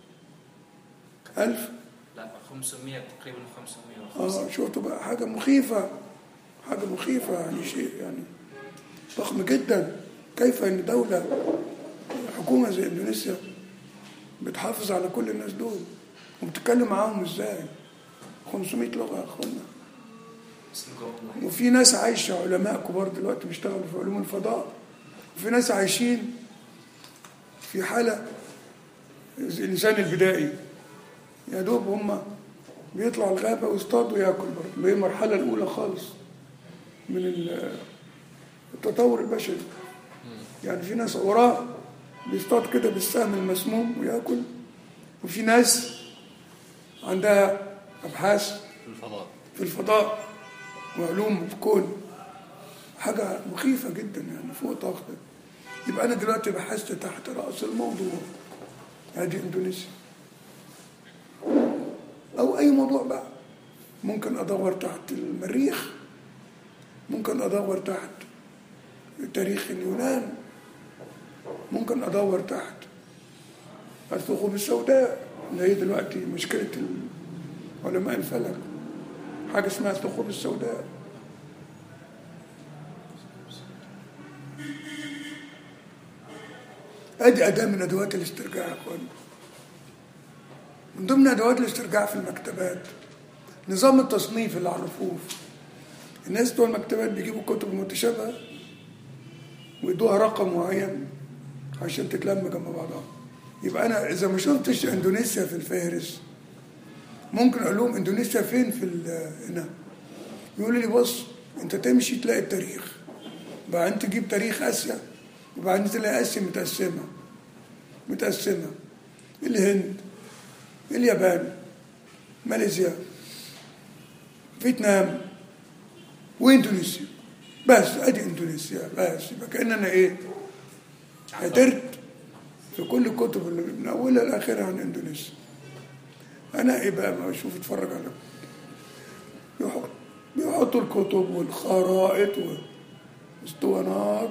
ألف لا 500 تقريبا 550 اه شفتوا بقى حاجة مخيفة حاجة مخيفة يعني شيء يعني ضخم جدا كيف ان دولة حكومة زي اندونيسيا بتحافظ على كل الناس دول وبتتكلم معاهم ازاي 500 لغة يا اخوانا صدقوا والله وفي ناس عايشة علماء كبار دلوقتي بيشتغلوا في علوم الفضاء وفي ناس عايشين في حالة زي الإنسان البدائي يا دوب هم بيطلعوا الغابة ويصطادوا ياكل برضه هي المرحلة الأولى خالص من ال- التطور البشري يعني في ناس وراه بيصطاد كده بالسهم المسموم وياكل وفي ناس عندها أبحاث في الفضاء في الفضاء وعلوم في الكون حاجة مخيفة جدا يعني فوق طاقتك يبقى أنا دلوقتي بحثت تحت رأس الموضوع هذه إندونيسيا أو أي موضوع بقى ممكن أدور تحت المريخ ممكن أدور تحت تاريخ اليونان ممكن أدور تحت الثقوب السوداء اللي هي دلوقتي مشكلة علماء الفلك حاجة اسمها الثقوب السوداء ادي اداة من ادوات الاسترجاع يا اخوان من ضمن ادوات الاسترجاع في المكتبات نظام التصنيف اللي على الرفوف الناس بتوع المكتبات بيجيبوا كتب متشابهة ويدوها رقم معين عشان تتلم جنب بعضها يبقى انا اذا ما شفتش اندونيسيا في الفهرس ممكن اقول لهم اندونيسيا فين في ال- هنا يقولوا لي بص انت تمشي تلاقي التاريخ بعدين تجيب تاريخ اسيا وبعدين تلاقي اسيا متقسمه متقسمه الهند اليابان ماليزيا فيتنام واندونيسيا بس ادي اندونيسيا بس يبقى كاننا ايه حضرت في كل الكتب اللي من اولها لاخرها عن اندونيسيا انا ايه بقى ما اشوف اتفرج على يحط بيحطوا الكتب والخرائط والاسطوانات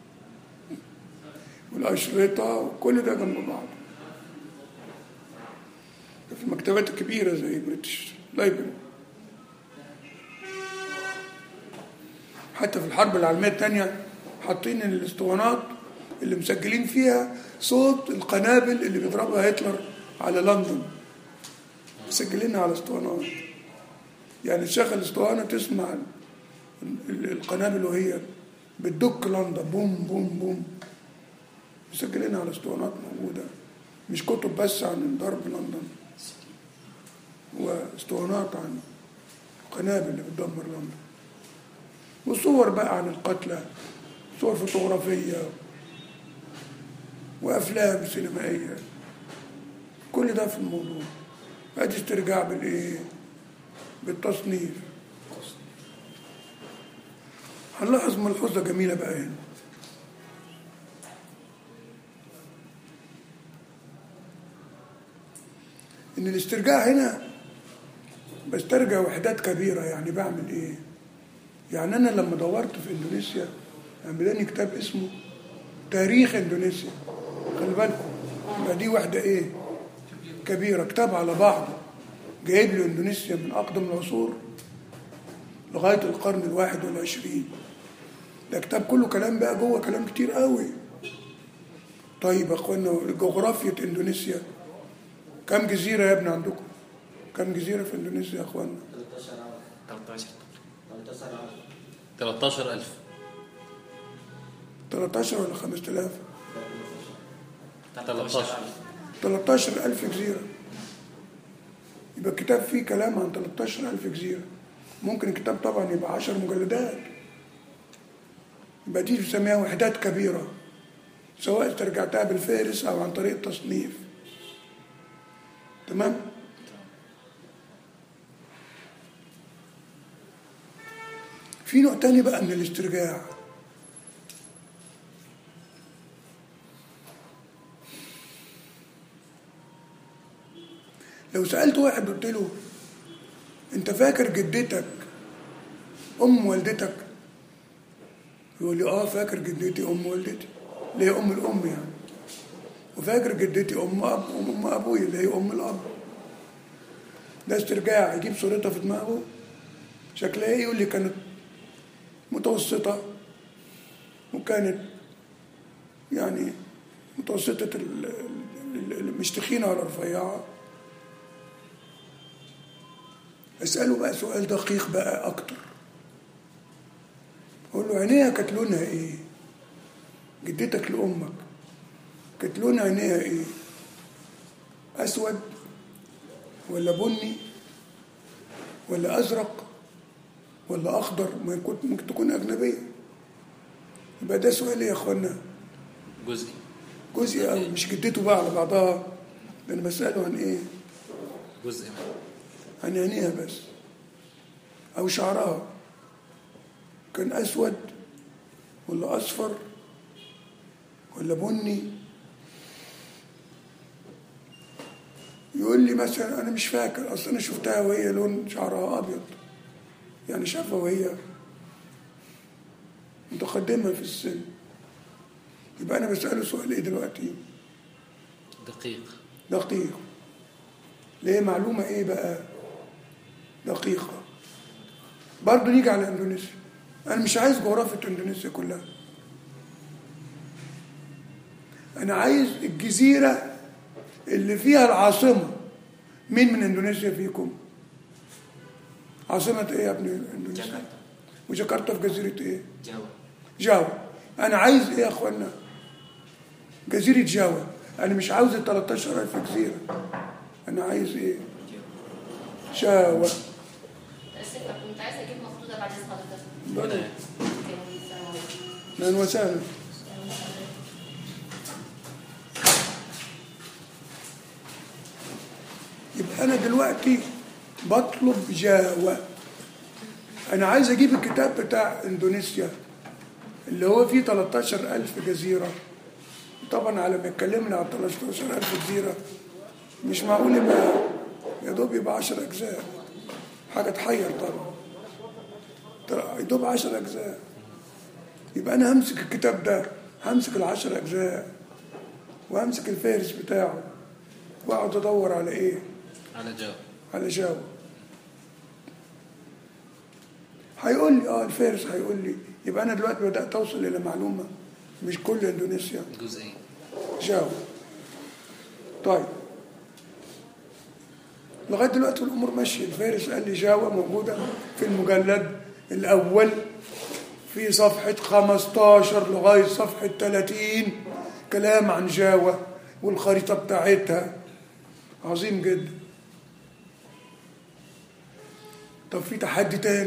والاشرطه وكل ده جنب بعض في المكتبات الكبيره زي بريتش لايبرري حتى في الحرب العالميه الثانيه حاطين الاسطوانات اللي مسجلين فيها صوت القنابل اللي بيضربها هتلر على لندن مسجلينها على اسطوانات يعني تشغل اسطوانة تسمع ال- ال- القنابل وهي بتدك لندن بوم بوم بوم مسجلينها على اسطوانات موجودة مش كتب بس عن ضرب لندن واسطوانات عن القنابل اللي بتدمر لندن وصور بقى عن القتلى صور فوتوغرافية وأفلام سينمائية كل ده في الموضوع ادي استرجاع بالايه بالتصنيف هنلاحظ ملحوظه جميله بقى هنا ان الاسترجاع هنا بسترجع وحدات كبيره يعني بعمل ايه يعني انا لما دورت في اندونيسيا عملاني كتاب اسمه تاريخ اندونيسيا خلي بالكم يبقى دي وحده ايه كبيرة كتاب على بعضه جايب لي اندونيسيا من اقدم العصور لغاية القرن الواحد والعشرين ده كتاب كله كلام بقى جوه كلام كتير قوي طيب يا اخوانا جغرافية اندونيسيا كم جزيرة يا ابني عندكم كم جزيرة في اندونيسيا يا اخوانا 13 13000 13 ولا 5000 13 13 ألف جزيرة يبقى الكتاب فيه كلام عن 13 ألف جزيرة ممكن الكتاب طبعا يبقى 10 مجلدات يبقى دي بنسميها وحدات كبيرة سواء استرجعتها بالفهرس أو عن طريق التصنيف تمام؟ في نوع تاني بقى من الاسترجاع لو سالت واحد قلت له انت فاكر جدتك ام والدتك يقول لي اه فاكر جدتي ام والدتي اللي هي ام الام يعني وفاكر جدتي ام اب ام ابويا اللي هي ام الاب ده استرجاع يجيب صورتها في دماغه شكلها ايه يقول لي كانت متوسطة وكانت يعني متوسطة ال- ال- ال- مش تخينة ولا رفيعة أسأله بقى سؤال دقيق بقى أكتر أقول له عينيها كانت لونها إيه؟ جدتك لأمك كانت لون عينيها إيه؟ أسود ولا بني ولا أزرق ولا أخضر ما يكون ممكن تكون أجنبية يبقى ده سؤال إيه يا إخوانا جزئي جزء أو مش جدته بقى على بعضها ده أنا بسأله عن إيه جزء عن عينيها بس أو شعرها كان أسود ولا أصفر ولا بني يقول لي مثلا أنا مش فاكر أصل أنا شفتها وهي لون شعرها أبيض يعني شافها وهي متقدمة في السن يبقى أنا بسأله سؤال إيه دلوقتي دقيق دقيق ليه معلومة إيه بقى دقيقة برضه نيجي على إندونيسيا أنا مش عايز جغرافية إندونيسيا كلها أنا عايز الجزيرة اللي فيها العاصمة مين من إندونيسيا فيكم؟ عاصمة إيه يا ابني إندونيسيا؟ جاكرتا وجاكرتا في جزيرة إيه؟ جاوا جاوا أنا عايز إيه يا إخوانا؟ جزيرة جاوا أنا مش عاوز ال 13000 جزيرة أنا عايز إيه؟ جاوا اسف كنت عايزه اجيب مخطوطه بعد اذن حضرتك هنا يعني. أهلا وسهلا يبقى أنا دلوقتي بطلب جاوا أنا عايز أجيب الكتاب بتاع إندونيسيا اللي هو فيه 13000 جزيرة طبعا على ما يتكلمنا عن 13000 جزيرة مش معقول يبقى يا دوب يبقى 10 أجزاء حاجة تحير طبعا ترى يا دوب 10 أجزاء يبقى أنا همسك الكتاب ده همسك العشر أجزاء وهمسك الفهرس بتاعه وأقعد أدور على إيه؟ على جاوب على جاوا هيقول لي اه الفارس هيقول لي يبقى انا دلوقتي بدات اوصل الى معلومه مش كل اندونيسيا جزئين جاوا طيب لغايه دلوقتي الامور ماشيه الفارس قال لي جاوا موجوده في المجلد الاول في صفحه 15 لغايه صفحه 30 كلام عن جاوا والخريطه بتاعتها عظيم جدا طب في تحدي تاني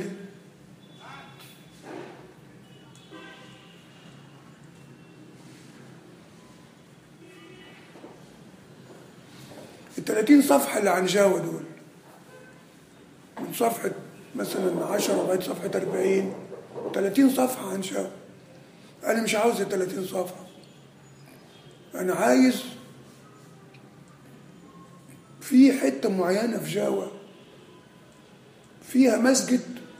ال 30 صفحة اللي عن جاوا دول من صفحة مثلا 10 لغاية صفحة 40 30 صفحة عن جاوا أنا مش عاوز ال 30 صفحة أنا عايز في حتة معينة في جاوا فيها مسجد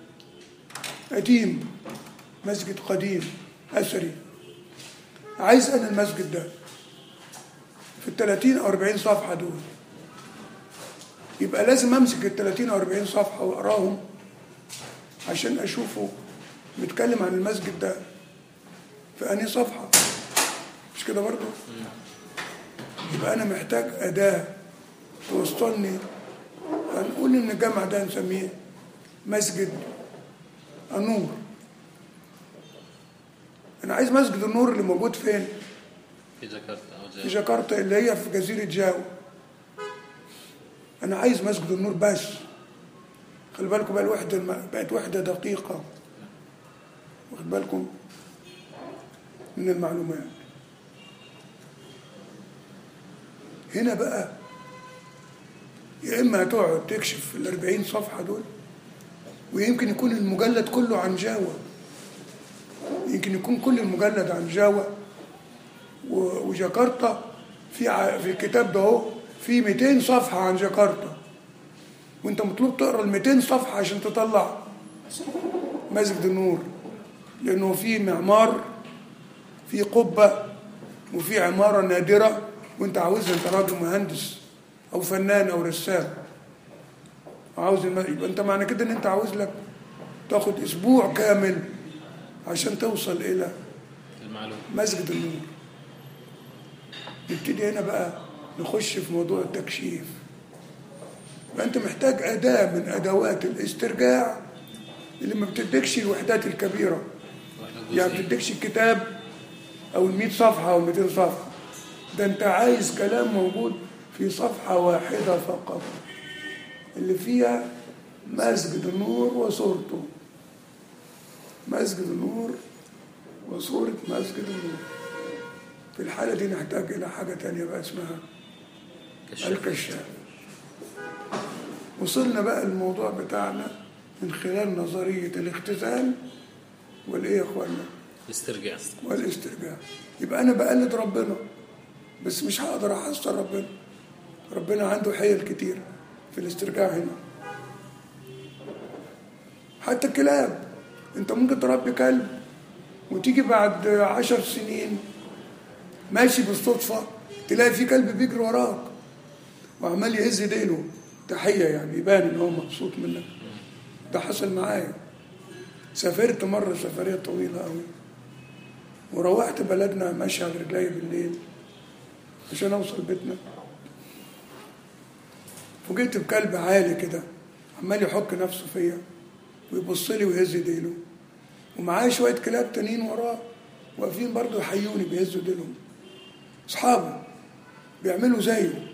قديم مسجد قديم أثري عايز أنا المسجد ده في ال 30 أو 40 صفحة دول يبقى لازم أمسك ال 30 أو 40 صفحة وأقراهم عشان أشوفه بيتكلم عن المسجد ده في أنهي صفحة مش كده برضه يبقى أنا محتاج أداة توصلني هنقول إن الجامع ده نسميه مسجد النور أنا عايز مسجد النور اللي موجود فين؟ في جاكرتا أو في جاوب جاكرتا اللي هي في جزيرة جاو أنا عايز مسجد النور بس خلي بالكم بقى الوحدة الم- بقت وحدة دقيقة واخد بالكم من المعلومات هنا بقى يا إما هتقعد تكشف الأربعين صفحة دول ويمكن يكون المجلد كله عن جاوا يمكن يكون كل المجلد عن جاوا و- وجاكرتا في ع- في الكتاب ده اهو في 200 صفحة عن جاكرتا وانت مطلوب تقرا ال 200 صفحة عشان تطلع مسجد النور لأنه في معمار في قبة وفي عمارة نادرة وانت عاوزها انت راجل مهندس أو فنان أو رسام وعاوز الم... يبقى انت معنى كده ان انت عاوز لك تاخد اسبوع كامل عشان توصل الى المعلومة مسجد النور نبتدي هنا بقى نخش في موضوع التكشيف يبقى انت محتاج اداه من ادوات الاسترجاع اللي ما بتديكش الوحدات الكبيره واحنا يعني ما جزئين بتديكش الكتاب او ال 100 صفحه او 200 صفحه ده انت عايز كلام موجود في صفحه واحده فقط اللي فيها مسجد النور وصورته مسجد النور وصورة مسجد النور في الحالة دي نحتاج إلى حاجة تانية بقى اسمها كشف الكشاف وصلنا بقى الموضوع بتاعنا من خلال نظرية الاختزال والإيه يا إخوانا استرجاع والاسترجاع يبقى أنا بقلد ربنا بس مش هقدر أحصل ربنا ربنا عنده حيل كتير في الاسترجاع هنا حتى الكلاب انت ممكن تربي كلب وتيجي بعد عشر سنين ماشي بالصدفة تلاقي في كلب بيجري وراك وعمال يهز ديله تحية يعني يبان ان هو مبسوط منك ده حصل معايا سافرت مرة سفرية طويلة قوي وروحت بلدنا ماشي على رجلي بالليل عشان اوصل بيتنا فوجئت بكلب عالي كده عمال يحك نفسه فيا ويبص لي ويهز ديله ومعاه شويه كلاب تانيين وراه واقفين برضه يحيوني بيهزوا ديلهم اصحابه بيعملوا زيه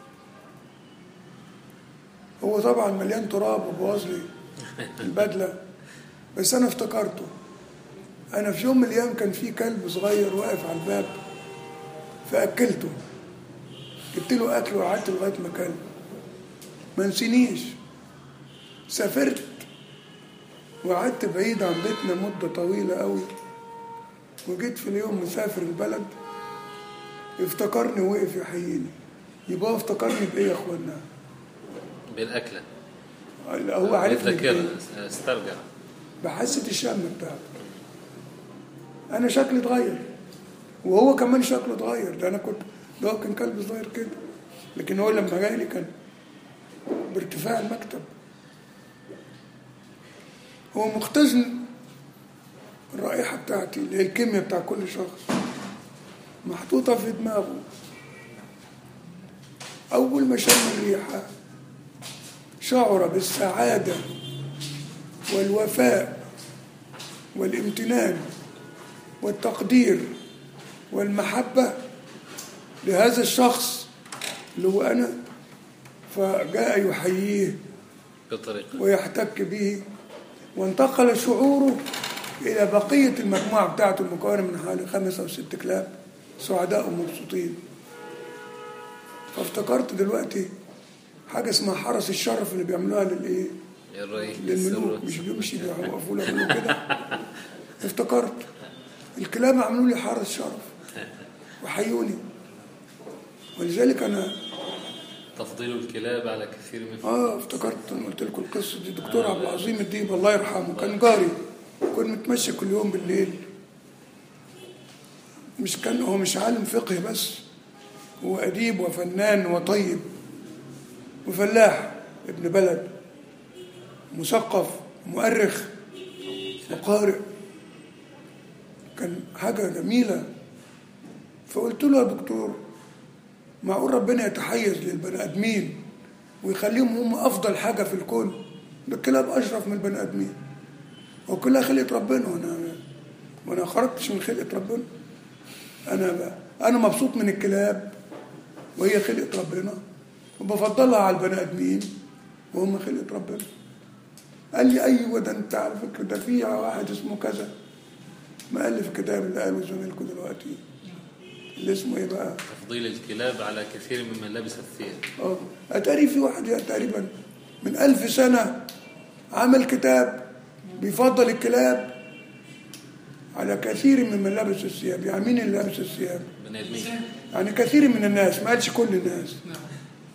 هو طبعا مليان تراب وبوظ لي البدله بس انا افتكرته انا في يوم من الايام كان في كلب صغير واقف على الباب فاكلته جبت له اكل وقعدت لغايه ما كل ما نسينيش سافرت وقعدت بعيد عن بيتنا مدة طويلة قوي وجيت في اليوم مسافر البلد افتكرني وقف يحييني يبقى هو افتكرني بإيه يا اخوانا؟ بالأكلة هو عارفني بالذاكرة بإيه؟ استرجع بحاسة الشم بتاعته أنا شكلي اتغير وهو كمان شكله اتغير ده أنا كنت ده هو كان كلب صغير كده لكن هو لما جاي لي كان بارتفاع المكتب هو مختزن الرائحة بتاعتي اللي هي الكيمياء بتاع كل شخص محطوطة في دماغه أول ما شم الريحة شعر بالسعادة والوفاء والامتنان والتقدير والمحبة لهذا الشخص اللي هو أنا فجاء يحييه بطريقة ويحتك به وانتقل شعوره إلى بقية المجموعة بتاعته المكونة من حوالي خمس أو ست كلاب سعداء ومبسوطين فافتكرت دلوقتي حاجة اسمها حرس الشرف اللي بيعملوها للإيه؟ الرأي للملوك مش بيمشي بيوقفوا له يعملوا كده افتكرت الكلاب عملوا لي حارس شرف وحيوني ولذلك انا تفضيل الكلاب على كثير من اه افتكرت انا قلت لكم القصه دي دكتور عبد العظيم الديب الله يرحمه كان جاري كنا نتمشى كل يوم بالليل مش كان هو مش عالم فقه بس هو اديب وفنان وطيب وفلاح ابن بلد مثقف مؤرخ وقارئ كان حاجة جميلة فقلت له يا دكتور معقول ربنا يتحيز للبني آدمين ويخليهم هم أفضل حاجة في الكون ده الكلاب أشرف من البني آدمين وكلها خلقة ربنا وأنا وأنا خرجتش من خلقة ربنا أنا بقى أنا مبسوط من الكلاب وهي خلقة ربنا وبفضلها على البني آدمين وهم خلقة ربنا قال لي أيوة ده أنت على فكرة ده في واحد اسمه كذا مؤلف الكتاب اللي قاله زميلكم دلوقتي اللي اسمه إيه بقى؟ تفضيل الكلاب على كثير ممن لبس الثياب اه اتاري في واحد يعني تقريبا من ألف سنة عمل كتاب بيفضل الكلاب على كثير ممن لبس الثياب يعني مين اللي لبس الثياب بني آدمين يعني كثير من الناس ما قالش كل الناس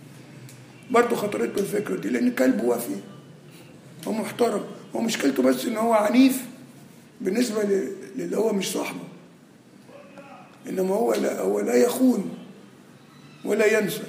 برضه خطرت له الفكرة دي لأن كلب وفي ومحترم هو مشكلته بس إن هو عنيف بالنسبة ل- للي هو مش صاحبه إنما هو لا هو لا يخون ولا ينسى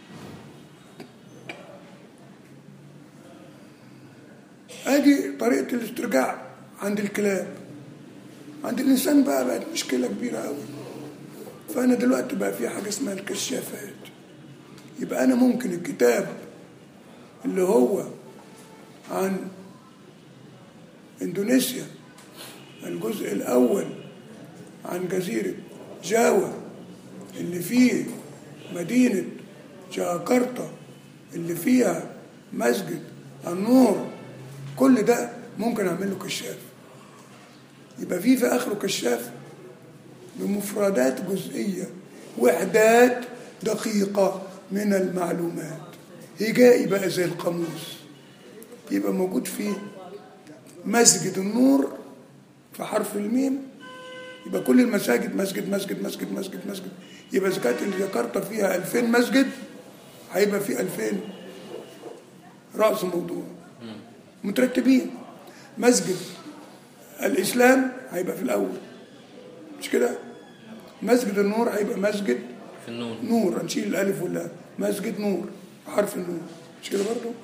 ادي طريقه الاسترجاع عند الكلاب عند الانسان بقى بقت مشكله كبيره قوي فانا دلوقتي بقى في حاجه اسمها الكشافات يبقى انا ممكن الكتاب اللي هو عن اندونيسيا الجزء الاول عن جزيره جاوا اللي فيه مدينه جاكرتا اللي فيها مسجد النور كل ده ممكن اعمل له كشاف يبقى في في اخره كشاف بمفردات جزئيه وحدات دقيقه من المعلومات هجائي بقى زي القاموس يبقى موجود فيه مسجد النور في حرف الميم يبقى كل المساجد مسجد مسجد مسجد مسجد مسجد يبقى إذا كانت جاكرتا فيها 2000 مسجد هيبقى في 2000 رأس موضوع مترتبين مسجد الإسلام هيبقى في الأول مش كده مسجد النور هيبقى مسجد في النون نور هنشيل الألف واللام مسجد نور حرف النور مش كده برضه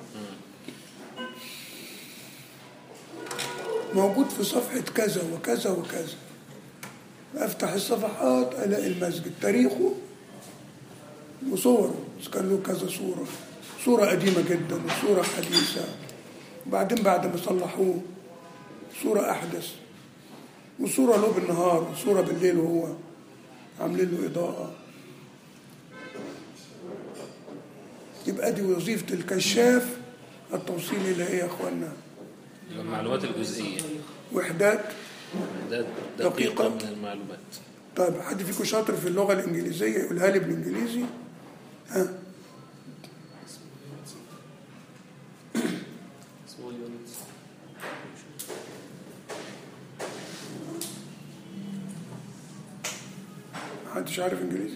موجود في صفحة كذا وكذا وكذا أفتح الصفحات ألاقي المسجد تاريخه وصوره إذا كان له كذا صورة صورة قديمة جدا وصورة حديثة وبعدين بعد ما صلحوه صورة أحدث وصورة له بالنهار وصورة بالليل وهو عاملين له إضاءة يبقى دي وظيفة الكشاف التوصيل إلى إيه يا إخوانا؟ المعلومات الجزئية وحدات ده دقيقة. دقيقة من المعلومات طيب حد فيكم شاطر في اللغة الإنجليزية يقولها لي بالإنجليزي ها small units محدش عارف إنجليزي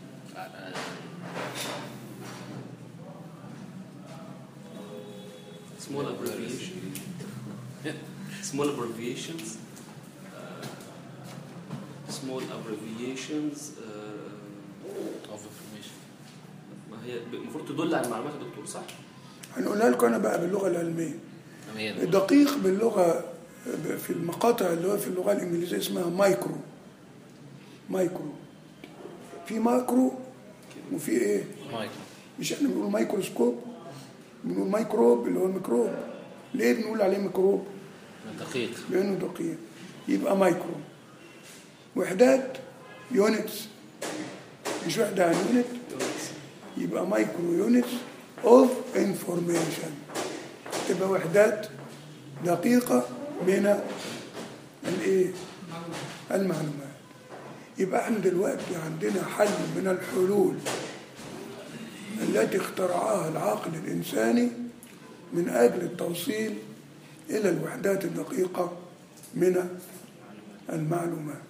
small abbreviation small abbreviations uh, small abbreviations uh, of information ما هي المفروض تدل على المعلومات يا دكتور صح؟ هنقولها لكم أنا بقى باللغة العلمية أمين الدقيق باللغة في المقاطع اللي هو في اللغة الإنجليزية اسمها مايكرو مايكرو في ماكرو وفي إيه؟ مايكل مش احنا بنقول مايكروسكوب بنقول ميكروب اللي هو الميكروب ليه بنقول عليه ميكروب؟ دقيق لأنه دقيق يبقى مايكرو وحدات يونتس مش وحدة عن يونت يبقى مايكرو يونتس اوف انفورميشن تبقى وحدات دقيقة من الايه؟ المعلومات يبقى احنا دلوقتي عندنا حل من الحلول التي اخترعها العقل الإنساني من أجل التوصيل إلى الوحدات الدقيقة من المعلومات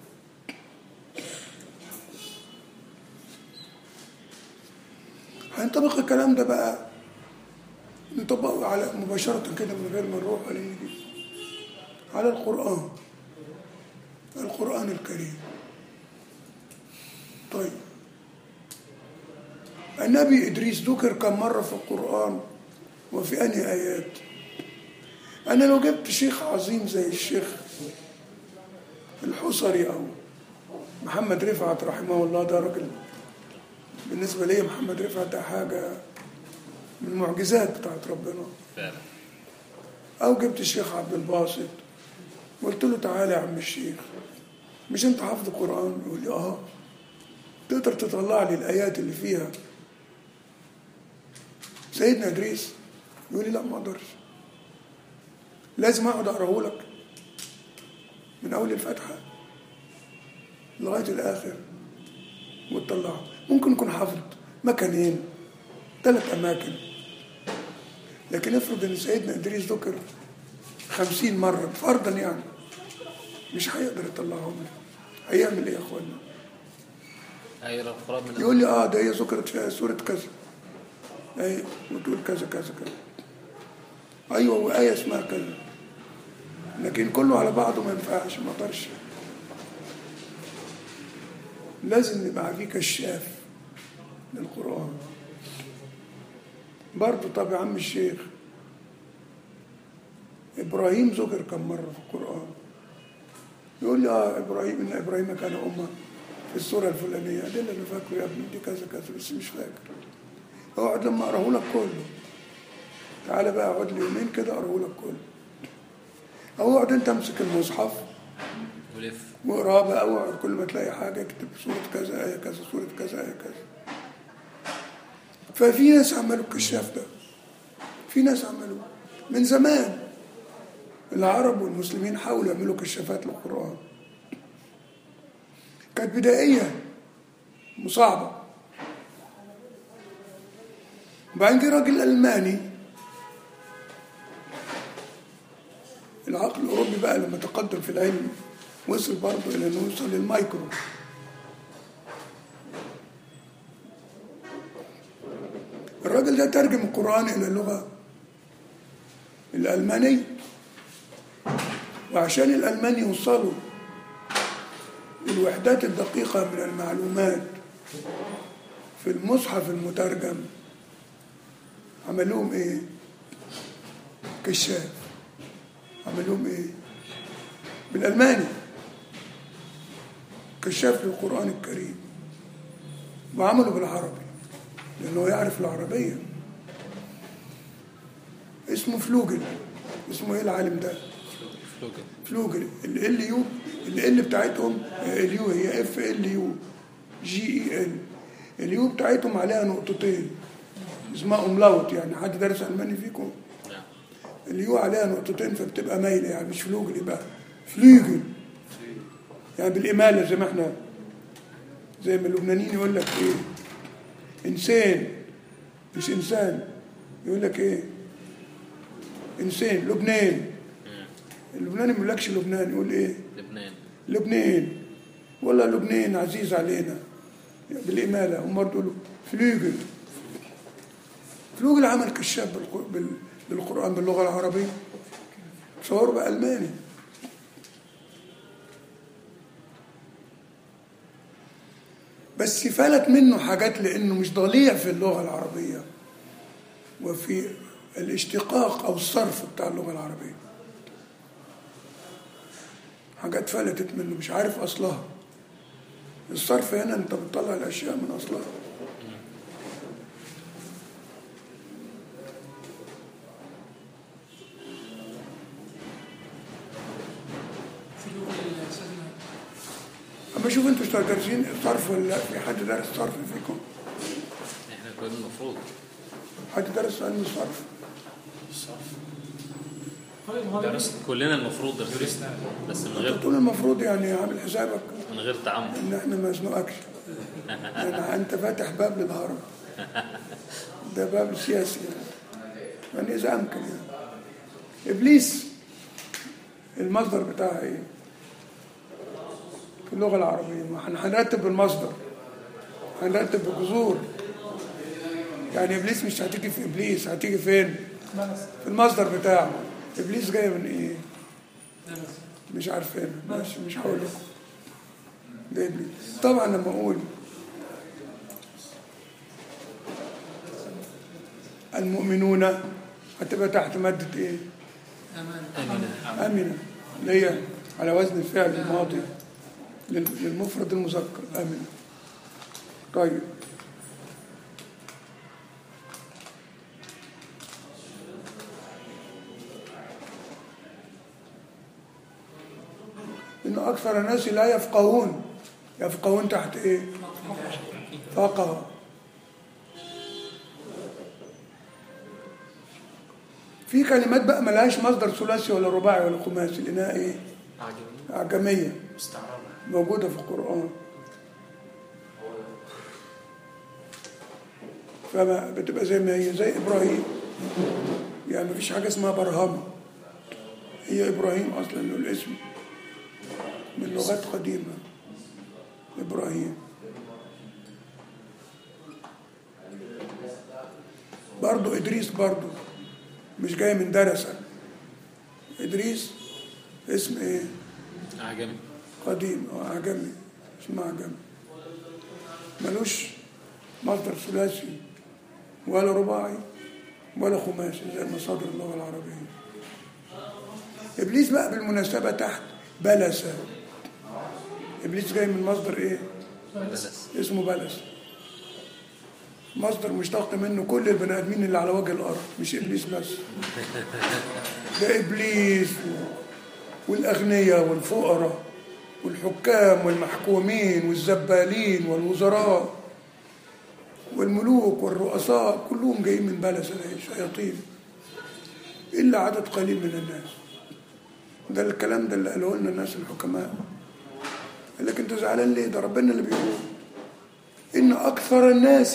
هينطبق الكلام ده بقى نطبقه على مباشرة كده من غير ما نروح ولا نيجي على القرآن القرآن الكريم طيب النبي إدريس ذكر كم مرة في القرآن وفي أنهي آيات أنا لو جبت شيخ عظيم زي الشيخ الحصري أو محمد رفعت رحمه الله ده راجل بالنسبة لي محمد رفعت ده حاجة من المعجزات بتاعت ربنا فعلا أو جبت الشيخ عبد الباسط قلت له تعالى يا عم الشيخ مش أنت حافظ القرآن يقول لي آه تقدر تطلع لي الآيات اللي فيها سيدنا إدريس يقول لي لا ما أقدرش لازم أقعد أقراه لك من أول الفاتحة لغاية الآخر وتطلعه ممكن يكون حافظ مكانين ثلاث أماكن لكن افرض ان سيدنا ادريس ذكر خمسين مرة فرضا يعني مش هيقدر يطلعهم لي هيعمل ايه يا اخوانا هيقرا القرآن من يقول لي اه ده هي ذكرت فيها سورة كذا أي وتقول كذا كذا كذا أيوة وآية اسمها كذا لكن كله على بعضه ما ينفعش ما اقدرش لازم يبقى في كشاف للقرآن برضه طب يا عم الشيخ إبراهيم ذكر كم مرة في القرآن يقول لي اه ابراهيم ان ابراهيم كان امه في السوره الفلانيه ده اللي انا فاكره يا ابني دي كذا كذا بس مش فاكر اقعد لما اقراه لك كله تعالى بقى اقعد لي يومين كده اقراه لك كله او اقعد انت امسك المصحف ولف واقراه بقى واقعد كل ما تلاقي حاجه اكتب سوره كذا ايه كذا سوره كذا ايه كذا ففي ناس عملوا الكشاف ده في ناس عملوه من زمان العرب والمسلمين حاولوا يعملوا كشافات للقرآن كانت بدائية وصعبة وبعدين جه راجل ألماني العقل الأوروبي بقى لما تقدم في العلم وصل برضه إلى إنه يوصل للمايكرو الراجل ده ترجم القرآن إلى اللغة الألمانية وعشان الألمان يوصلوا للوحدات الدقيقة من المعلومات في المصحف المترجم عملوهم ايه كشاف عملوهم ايه بالألماني كشاف للقرآن الكريم وعملوا بالعربي لأنه يعرف العربية اسمه فلوجل اسمه ايه العالم ده فلوجن فلوجل ال يو ال بتاعتهم اليو هي اف ال يو جي اي ال اليو بتاعتهم عليها نقطتين اسمها املاوت يعني حد دارس الماني فيكم نعم اليو عليها نقطتين فبتبقى مايله يعني مش فلوجل يبقى فلوجل يعني بالاماله زي ما احنا زي ما اللبنانيين يقول لك ايه انسان مش انسان يقول لك ايه انسان لبنان اللبناني ما يقولكش لبنان يقول ايه لبنان لبنان والله لبنان عزيز علينا بالإمالة هم برضه يقولوا فلوجل فلوجل عمل كشاف بالق- بال- بالقرآن باللغة العربية صور بقى ألماني بس فلت منه حاجات لأنه مش ضليع في اللغة العربية وفي الاشتقاق أو الصرف بتاع اللغة العربية حاجات فلتت منه مش عارف أصلها الصرف هنا أنت بتطلع الأشياء من أصلها في لغة السنة أما شوف أنتوا اشتغل دارسين صرف ولا لا؟ في حد دارس صرف فيكم؟ احنا كنا المفروض حد دارس علم الصرف؟ طيب هذا درست كلنا المفروض درسنا بس من غير تقول المفروض يعني عامل حسابك من غير تعمد ان احنا ما نزنقكش يعني انت فاتح باب للهرم ده باب سياسي يعني يعني اذا امكن يعني ابليس المصدر بتاعها ايه في اللغه العربيه ما احنا هنرتب المصدر هنرتب بجذور يعني ابليس مش هتيجي في ابليس هتيجي فين في المصدر بتاعه ابليس جايه من ايه مش عارفين مش مش هقول لكم ده ابليس طبعا لما اقول المؤمنون هتبقى تحت مادة ايه؟ أمنة اللي هي على وزن الفعل الماضي لل- للمفرد المذكر أمنة طيب إن أكثر الناس لا يفقهون يفقهون تحت إيه؟ فقه في كلمات بقى ملهاش مصدر ثلاثي ولا رباعي ولا خماسي لأنها إيه؟ عجبني أعجمية مستعربة موجودة في القرآن فما بتبقى زي ما هي زي إبراهيم يعني مفيش حاجة اسمها برهمة هي إبراهيم أصلا له الاسم من لغات قديمة إبراهيم برضه إدريس برضه مش جاي من درسة إدريس اسم إيه عجمي قديم أو أعجمي اسمه أعجمي ملوش مصدر ثلاثي ولا رباعي ولا خماسي زي مصادر اللغة العربية إبليس بقى بالمناسبة تحت بلسة إبليس جاي من مصدر إيه؟ بلس اسمه بلس مصدر مشتق منه كل البني ادمين اللي على وجه الارض مش ابليس بس ده ابليس و- والاغنياء والفقراء والحكام والمحكومين والزبالين والوزراء والملوك والرؤساء كلهم جايين من بلس ده شياطين الا عدد قليل من الناس ده الكلام ده اللي قالوه لنا الناس الحكماء قال لك انت زعلان ليه ده ربنا اللي بيقول ان اكثر الناس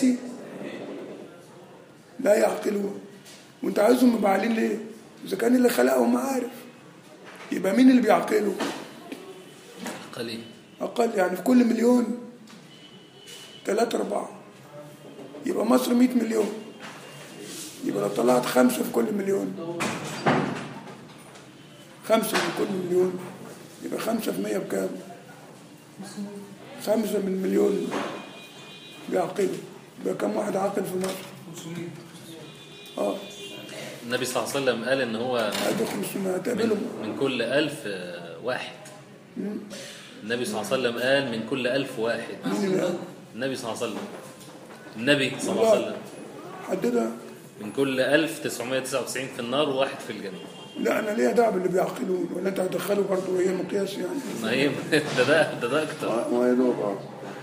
لا يعقلون وانت عايزهم مبعلين ليه اذا كان اللي خلقهم عارف يبقى مين اللي بيعقله قليل اقل يعني في كل مليون ثلاثة أربعة يبقى مصر 100 مليون يبقى لو طلعت خمسة في كل مليون خمسة من كل مليون يبقى خمسة في مية بكام؟ خمسة من مليون بيعقلوا يبقى كم واحد عاقل في مصر؟ اه النبي صلى الله عليه وسلم قال ان هو ادي 500 هتقابلهم من, من كل ألف آه، واحد النبي صلى الله عليه وسلم قال من كل ألف واحد مين اللي قال؟ النبي صلى الله عليه وسلم النبي صلى الله عليه وسلم حددها من كل 1999 في النار وواحد في الجنة لا انا ليا دعوه باللي بيعقلون ولا انت هتدخله برضه هي مقياس يعني ما هي ده ده ده, ده أكتر آه، ما يدوب اه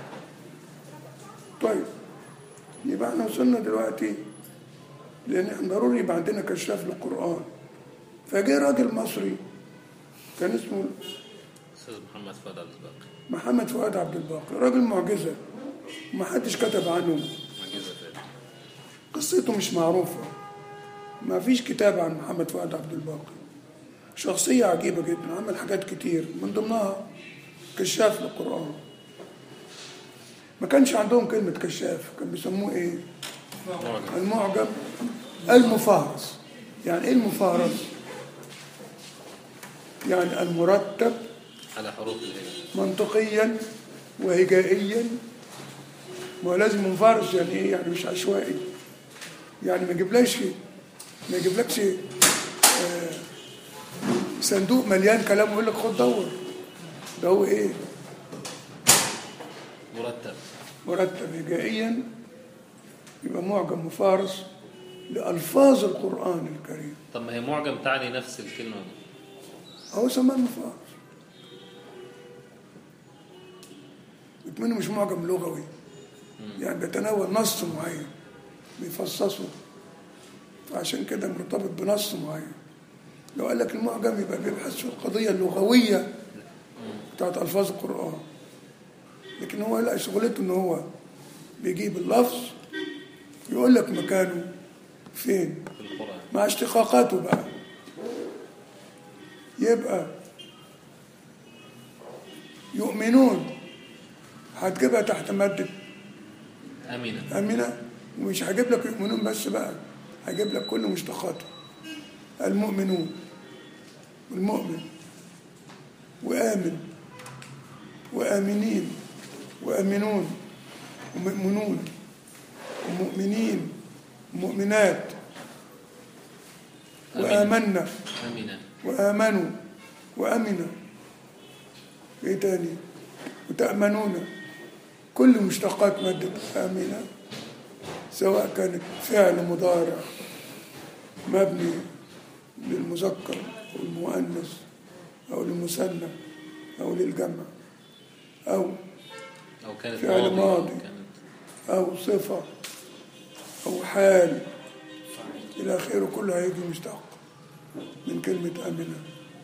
طيب يبقى احنا وصلنا دلوقتي لان احنا ضروري يبقى عندنا كشاف للقران فجاء راجل مصري كان اسمه أستاذ محمد فؤاد عبد الباقي محمد فؤاد عبد الباقي راجل معجزه ما حدش كتب عنه معجزة فعلا قصته مش معروفة ما فيش كتاب عن محمد فؤاد عبد الباقي شخصية عجيبة جدا عمل حاجات كتير من ضمنها كشاف للقرآن ما كانش عندهم كلمة كشاف كان بيسموه ايه معجزة المعجم المفهرس يعني ايه المفهرس يعني المرتب على حروف الهجاء منطقيا وهجائيا ما هو لازم منفرش يعني ايه يعني مش عشوائي يعني ما يجيبلكش ما يجيبلكش آه، صندوق مليان كلام ويقول لك خد دور ده هو ايه مرتب مرتب هجائيا يبقى معجم مفارس لألفاظ القرآن الكريم طب ما هي معجم تعني نفس الكلمة هو سماه مفارس منه مش معجم لغوي يعني بيتناول نص معين بيفصصه فعشان كده مرتبط بنص معين لو قال لك المعجم يبقى بيبحث في القضية اللغوية بتاعت ألفاظ القرآن لكن هو لا شغلته إن هو بيجيب اللفظ يقول لك مكانه فين في القرآن مع اشتقاقاته بقى يبقى يؤمنون هتجيبها تحت مادة أمينة أمينة ومش هجيب لك يؤمنون بس بقى هجيب لك كل مشتقاته المؤمنون والمؤمن وآمن وآمنين وآمنون ومؤمنون ومؤمنين ومؤمنات وآمنا أمينة وآمنوا وأمنوا إيه تاني وتأمنون كل مشتقات مادة آمنة سواء كانت فعل مضارع مبني للمذكر أو المؤنث أو للمثنى أو للجمع أو أو كانت فعل ماضي ماضي. كانت أو صفة أو حال إلى آخره كله هيجي مشتق من كلمة أمنة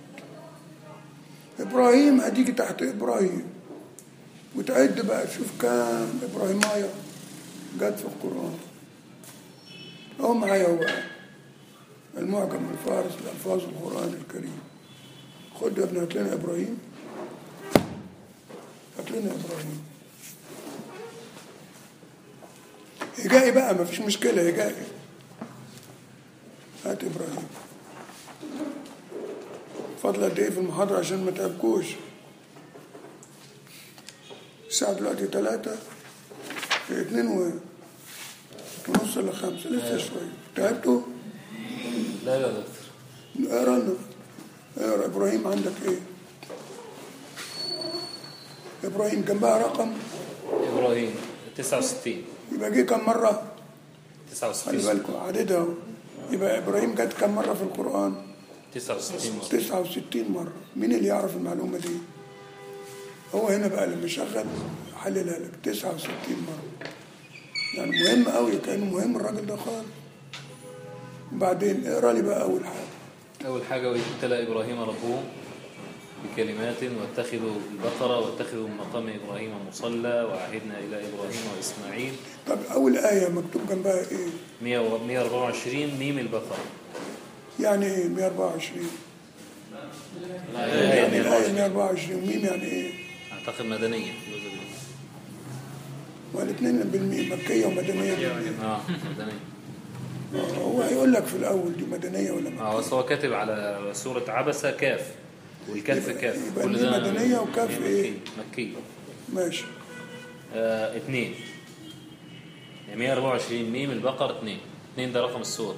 إبراهيم هتيجي تحت إبراهيم وتعد بقى تشوف كام إبراهيماية جت في القرآن أهو معايا هو بقى المعجم الفارس لألفاظ القرآن الكريم خد يا ابني هات لنا إبراهيم هات لنا إبراهيم هجائي بقى مفيش مشكلة هجائي إبراهيم فاضل قد إيه في المحاضرة عشان ما تعبكوش الساعة دلوقتي تلاتة اتنين و ونص إلا خمسة لسه شوية تعبتوا؟ لا لا يا دكتور اقرا لنا اقرا إبراهيم عندك إيه؟ إبراهيم كان بقى رقم إبراهيم 69 يبقى جه كم مرة؟ خلي 69 بالكم عددها اهو. يبقى إبراهيم جت كم مرة في القرآن؟ 69 مرة 69 مرة مين اللي يعرف المعلومة دي هو هنا بقى لما شغل حللها لك 69 مرة يعني مهم قوي كان مهم الراجل ده خالص وبعدين اقرا لي بقى أول حاجة أول حاجة وإذ ابتلى إبراهيم ربه بكلمات واتخذوا البقرة واتخذوا من مقام إبراهيم مصلى وعهدنا إلى إبراهيم وإسماعيل طب أول آية مكتوب جنبها إيه 100 و- 124 ميم البقرة يعني إيه 124 الآية يعني الآية 124 124 ميم يعني إيه أعتقد مدنية جزء منها. والاثنين بالميم مكية ومدنية بالميم. اه مدنية آه، هو هيقول لك في الأول دي مدنية ولا مكية اه بس هو كاتب على سورة عبسة كاف والكاف يبقى- كاف يبقى كل دي ده مدنية وكاف مكي- إيه؟ مكي ماشي آه اثنين يعني 124 ميم البقر اثنين اثنين ده رقم السورة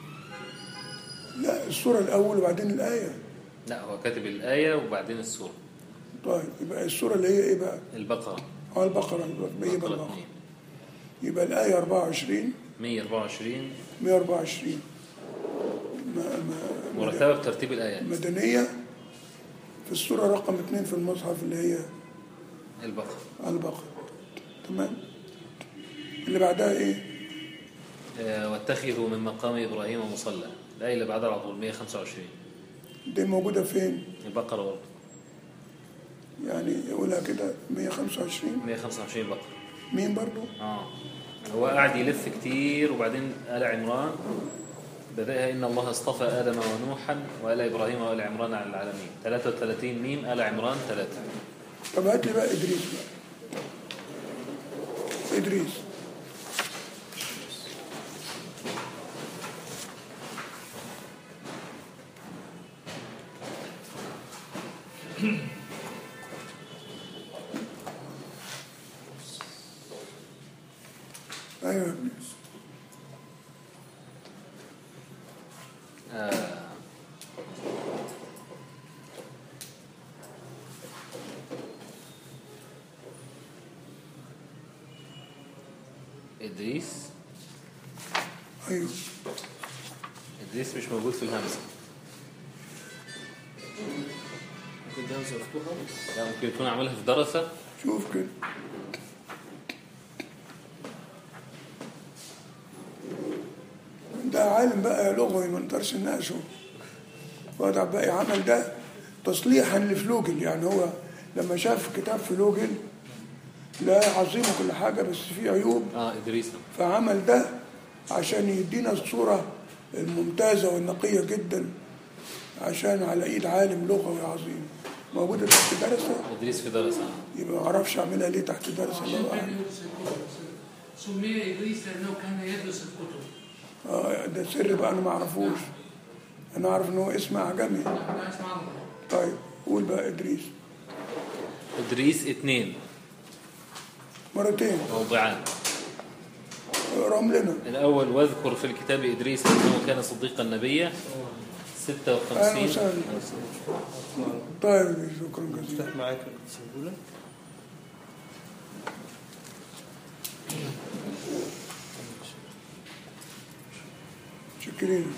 لا السورة الأول وبعدين الآية لا هو كاتب الآية وبعدين السورة طيب يبقى السورة اللي هي إيه بقى؟ البقرة اه البقرة يبقى البقرة البقرة اثنين يبقى الآية 24 124 124 ما ما مرتبة بترتيب الآيات مدنية في السورة رقم اثنين في المصحف اللي هي البقرة البقرة تمام اللي بعدها ايه؟ آه واتخذوا من مقام إبراهيم مصلى الآية اللي بعدها على طول 125 دي موجودة فين؟ البقرة برضه يعني يقولها كده 125 125 بقرة مين برضو؟ اه هو قاعد يلف كتير وبعدين آل عمران بدأها إن الله اصطفى آدم ونوحا وآل إبراهيم وآل عمران على العالمين 33 ميم آل عمران 3 طب هات لي بقى إدريس بقى إدريس أيوه يا ابني. آه. إدريس أيوه إدريس مش موجود في الهمزة ممكن ده همزة مفتوحة لا ممكن يكون عاملها في درسة شوف كده ده عالم بقى لغوي ما نقدرش نناقشه وضع بقى عمل ده تصليحا لفلوجل يعني هو لما شاف كتاب فلوجل لا عظيم كل حاجة بس فيه عيوب اه إدريس فعمل ده عشان يدينا الصورة الممتازة والنقية جدا عشان على ايد عالم لغوي عظيم موجودة تحت درسة إدريس في درسة آه. يبقى ما اعرفش اعملها ليه تحت درس عشان الله كان اعلم يدرس الكتب سمي إدريس لأنه كان يدرس الكتب اه ده سر بقى انا ما اعرفوش انا اعرف ان هو اسم اعجمي نحن اسمع عنه طيب قول بقى ادريس إدريس اثنين مرتين موضعان اقراهم لنا الأول واذكر في الكتاب إدريس أنه كان صديقا نبيا 56 أهلا وسهلا. طيب شكرا جزيلا افتح معاك السهولة شكرين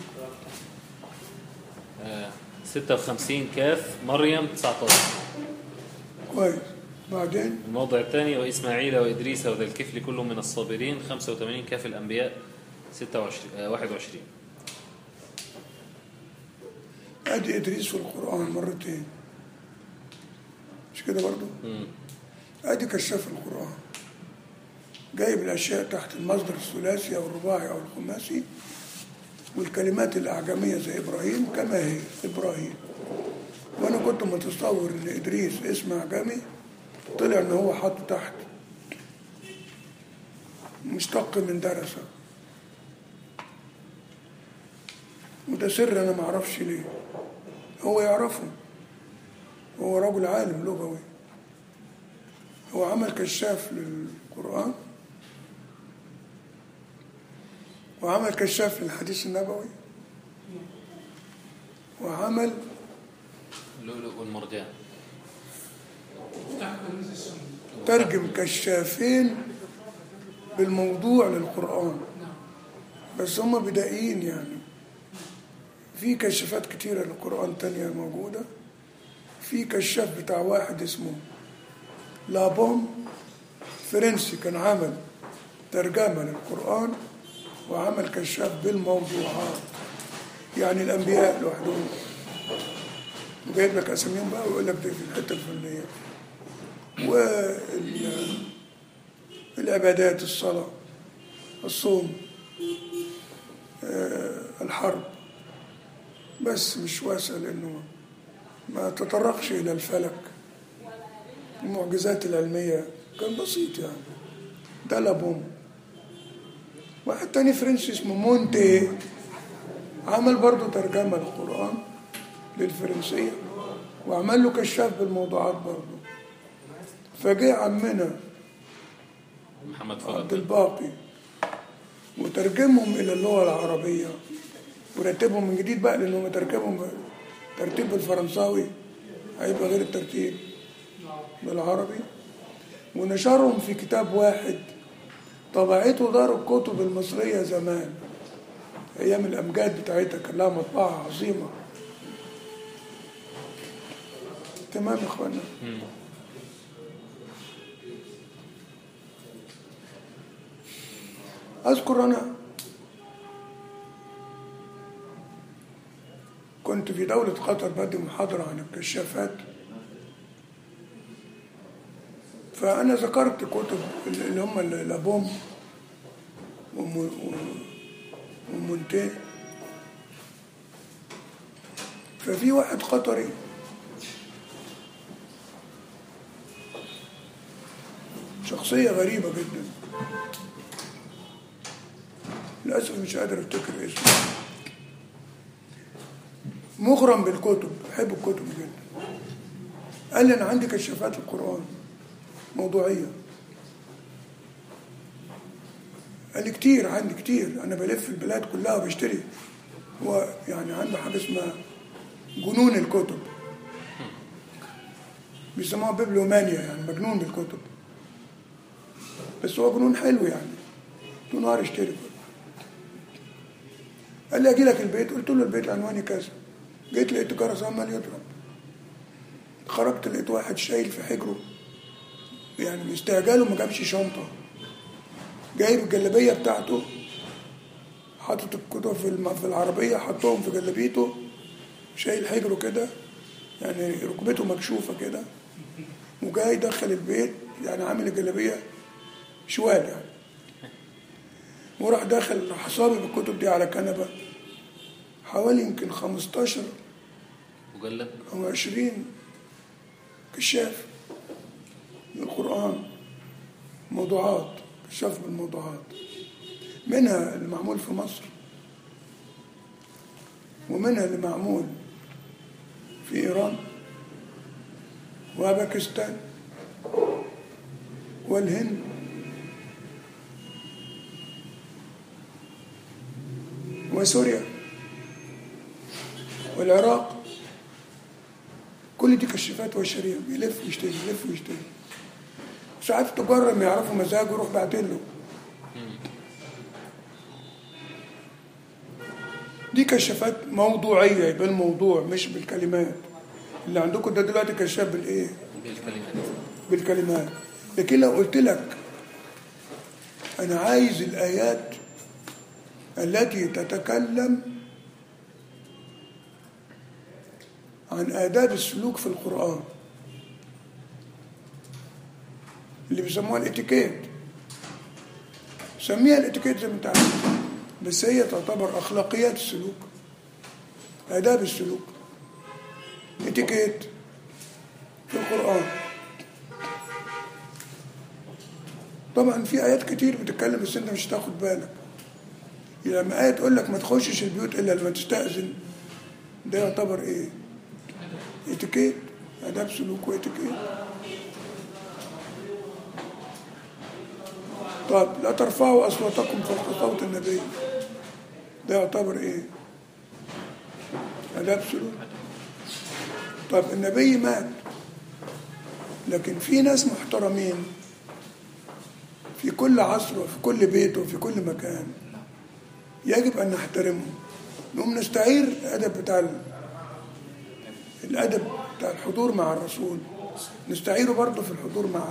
آه، 56 كاف مريم 19 كويس بعدين الموضع الثاني وإسماعيل وإدريس وذا الكفل كل من الصابرين 85 كاف الأنبياء 26 آه، 21 ادي ادريس في القران مرتين مش كده برضو مم. ادي كشاف القران جايب الاشياء تحت المصدر الثلاثي او الرباعي او الخماسي والكلمات الاعجميه زي ابراهيم كما هي ابراهيم وانا كنت متصور ان ادريس اسم اعجمي طلع ان هو حاطه تحت مشتق من درسه وده سر انا ما اعرفش ليه هو يعرفه هو رجل عالم لغوي هو عمل كشاف للقرآن وعمل كشاف للحديث النبوي وعمل اللؤلؤ والمرجان تحت كنيسة السنة ترجم كشافين بالموضوع للقرآن بس هم بدائيين يعني في كشافات كتيرة للقرآن تانية موجودة في كشاف بتاع واحد اسمه لابوم فرنسي كان عمل ترجمة للقرآن وعمل كشاف بالموضوعات يعني الأنبياء لوحدهم وجايب لك أساميهم بقى ويقول لك دي في الحتة الفلانية والعبادات الصلاة الصوم آه، الحرب بس مش واسع لأنه ما تطرقش إلى الفلك المعجزات العلمية كان بسيط يعني ده لابوم واحد تاني فرنسي اسمه مونتي عمل برضو ترجمة للقرآن للفرنسية وعمل له كشاف بالموضوعات برضو فجاء عمنا محمد عبد فضل الباقي وترجمهم إلى اللغة العربية ورتبهم من جديد بقى لأنه تركبهم ترتيب بالفرنساوي هيبقى غير الترتيب بالعربي ونشرهم في كتاب واحد طبعته دار الكتب المصرية زمان أيام الأمجاد بتاعتها كان لها مطبعة عظيمة تمام يا إخوانا أذكر أنا كنت في دولة قطر بدي محاضرة عن الكشافات فأنا ذكرت كتب اللي هم لابوم وم- ومونتيه ففي واحد قطري شخصية غريبة جدا للأسف مش قادر أفتكر اسمه مغرم بالكتب بحب الكتب جدا قال لي أنا عندي كشافات القرآن موضوعية قال لي كتير عندي كتير أنا بلف البلاد كلها وبشتري هو يعني عنده حاجة اسمها جنون الكتب بيسموها بيبلومانيا يعني مجنون بالكتب بس هو جنون حلو يعني طول نهار يشتري كتب قال لي اجي لك البيت قلت له البيت عنواني كذا جيت لقيت جرس عمال يضرب خرجت لقيت واحد شايل في حجره يعني من استعجاله ما جابش شنطه جايب الجلابيه بتاعته حاطط الكتب في الم- في العربيه حطهم في جلابيته شايل حجره كده يعني ركبته مكشوفه كده وجاي دخل البيت يعني عامل الجلابيه شوال يعني وراح داخل حصابي بالكتب دي على كنبه حوالي يمكن 15 مجلد أو 20 كشاف من القرآن موضوعات كشاف بالموضوعات منها اللي معمول في مصر ومنها اللي معمول في إيران وباكستان والهند وسوريا والعراق كل دي كشافات وشريعة بيلف ويشتري يلف ويشتري ساعات التجار لما يعرفوا مزاجه يروح باعتين له دي كشافات موضوعية بالموضوع مش بالكلمات اللي عندكم ده دلوقتي كشاف بالايه؟ بالكلمات بالكلمات لكن لو قلت لك أنا عايز الآيات التي تتكلم عن آداب السلوك في القرآن اللي بيسموها الاتيكيت سميها الاتيكيت زي ما انت عايز بس هي تعتبر أخلاقيات السلوك آداب السلوك اتيكيت في القرآن طبعا في آيات كتير بتتكلم بس انت مش هتاخد بالك لما آية تقول لك ما تخشش البيوت إلا لما تستأذن ده يعتبر إيه؟ اتيكيت آداب سلوك واتيكيت طب لا ترفعوا أصواتكم فوق صوت النبي ده يعتبر إيه؟ آداب سلوك طب النبي مات لكن في ناس محترمين في كل عصر وفي كل بيت وفي كل مكان يجب أن نحترمهم نقوم نستعير الأدب بتاع ال- الأدب بتاع الحضور مع الرسول نستعيره برضه في الحضور مع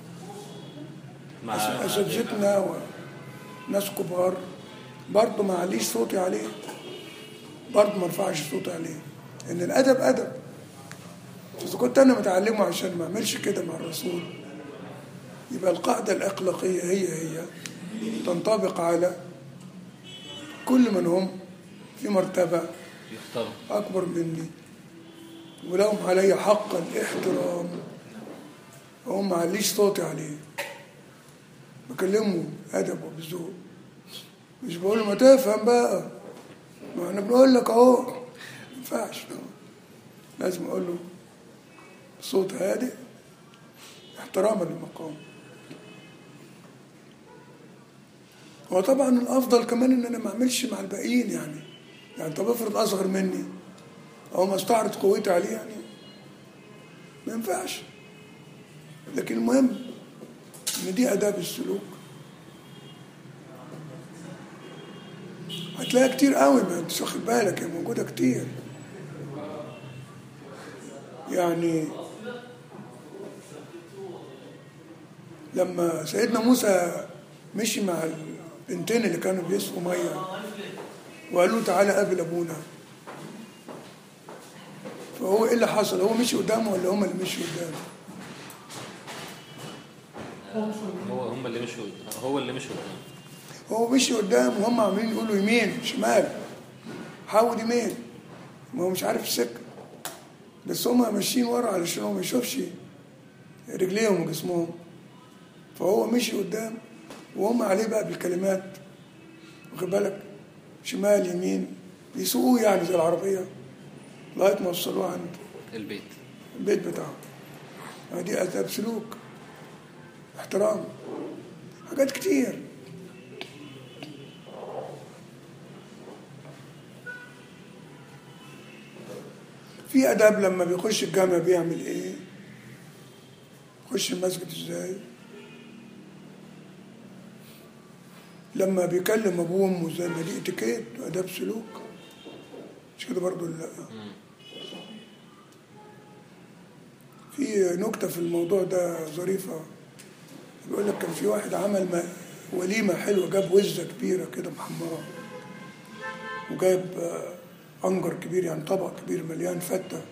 مع أس- أساتذتنا وناس كبار برضه ما عليش صوتي عليه برضه ما ارفعش صوتي عليه ان الادب ادب اذا كنت انا متعلمه عشان ما اعملش كده مع الرسول يبقى القاعده الاخلاقيه هي هي تنطبق على كل من هم في مرتبه يختار أكبر مني ولهم علي حق الاحترام وهم ما عليش صوتي عليه بكلمه أدب وبذوق مش بقول له ما تفهم بقى ما احنا بنقول لك اهو ما ينفعش لازم اقول له صوت هادئ احتراما للمقام وطبعا الافضل كمان ان انا ما اعملش مع الباقيين يعني يعني طب افرض اصغر مني او ما استعرض قوتي عليه يعني ما ينفعش لكن المهم ان دي اداب السلوك هتلاقيها كتير قوي ما انتش واخد بالك هي موجوده كتير يعني لما سيدنا موسى مشي مع البنتين اللي كانوا بيسقوا ميه وقالوا له تعالى قابل ابونا فهو ايه اللي حصل هو مشي قدامه ولا هم اللي مشوا قدامه هو هم اللي مشوا هو اللي مشوا قدام. هو مشي قدام وهم عاملين يقولوا يمين شمال حاول يمين ما هو مش عارف السكه بس هم ماشيين ورا علشان هو ما يشوفش رجليهم وجسمهم فهو مشي قدام وهم عليه بقى بالكلمات واخد بالك شمال يمين بيسوقوه يعني زي العربيه لغايه ما وصلوه عند البيت البيت بتاعهم دي اداب سلوك احترام حاجات كتير في اداب لما بيخش الجامع بيعمل ايه يخش المسجد ازاي لما بيكلم ابوه وامه زي ما دي اتيكيت واداب سلوك مش كده برضه ولا لا في نكتة في الموضوع ده ظريفة بيقول لك كان في واحد عمل م- وليمة حلوة جاب وزة كبيرة كده محمرة وجاب آه، أنجر كبير يعني طبق كبير مليان فتة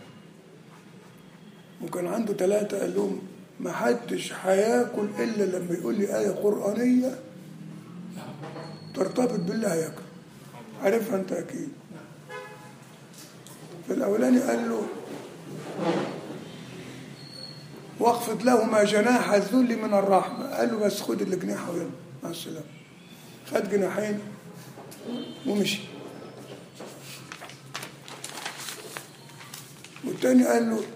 وكان عنده ثلاثة قال لهم ما حدش هياكل إلا لما يقول لي آية قرآنية ترتبط بالله هياكل عارفها أنت أكيد فالأولاني قال له واخفض لهما جناح الذل من الرحمة قال له بس خد الجناح ويلا مع السلامة خد جناحين ومشي والتاني قال له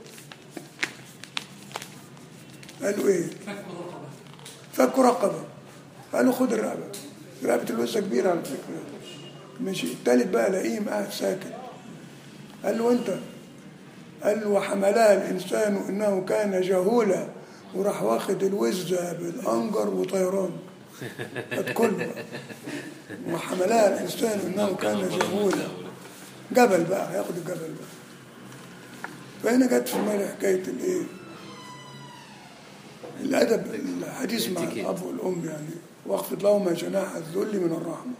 قال له ايه فك رقبة قال له خد الرقبة رقبة الوزة كبيرة على فكرة مشي التالت بقى لقيم قاعد ساكت قال له انت قال له وحملها الإنسان إنه كان جهولا وراح واخد الوزة بالأنجر وطيران خد كله وحملها الإنسان إنه كان جهولا جبل بقى هياخد الجبل بقى فهنا جت في بالي حكاية الإيه الأدب الحديث مع الاتيكيت. الأب والأم يعني واخفض لهما جناح الذل من الرحمة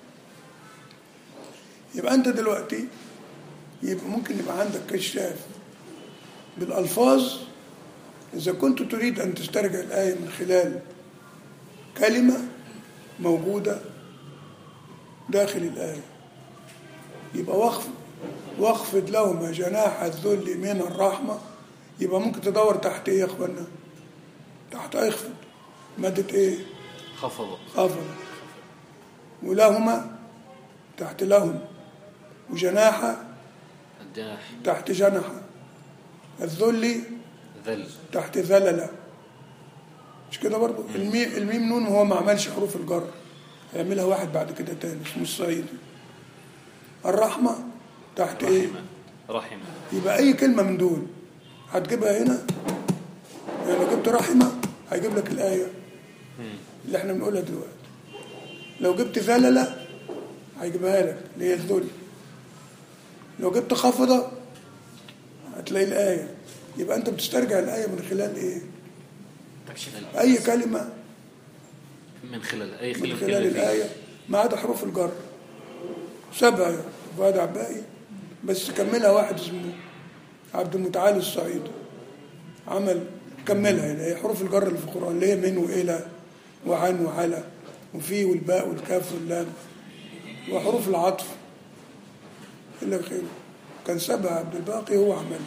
يبقى أنت دلوقتي يبقى ممكن يبقى عندك كشاف بالألفاظ إذا كنت تريد أن تسترجع الآية من خلال كلمة موجودة داخل الآية يبقى وقف واخفض لهما جناح الذل من الرحمة يبقى ممكن تدور تحت إيه يا إخوانا؟ تحت اخفض مادة إيه؟ خفض خفض ولهما تحت لهم وجناح الجناح تحت جنح الذل ذل تحت ذلل مش كده برضو الميم, الميم نون وهو ما عملش حروف الجر هيعملها واحد بعد كده تاني اسمه الصعيدي الرحمة تحت ايه رحمة رحمة يبقى اي كلمة من دول هتجيبها هنا يعني لو جبت رحمة هيجيب لك الآية اللي احنا بنقولها دلوقتي لو جبت ذللة هيجيبها لك اللي هي الذل لو جبت خفضة هتلاقي الآية يبقى أنت بتسترجع الآية من خلال إيه؟ أي كلمة من خلال أي من خلال خلال كلمة فيه. الآية ما عدا حروف الجر سبعة فؤاد عبائي بس كملها واحد اسمه عبد المتعالي الصعيدي عمل كملها يعني هي حروف الجر اللي في القرآن اللي هي من وإلى وعن وعلى وفي والباء والكاف واللام وحروف العطف إلا خير كان سبع عبد الباقي هو عملها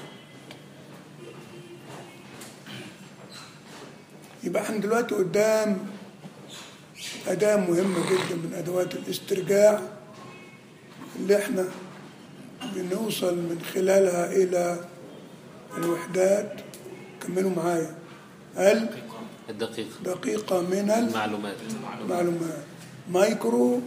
يبقى احنا دلوقتي قدام أداة مهمة جدا من أدوات الاسترجاع اللي احنا بنوصل من خلالها إلى الوحدات كملوا معايا الدقيقة الدقيقة من المعلومات المعلومات مايكرو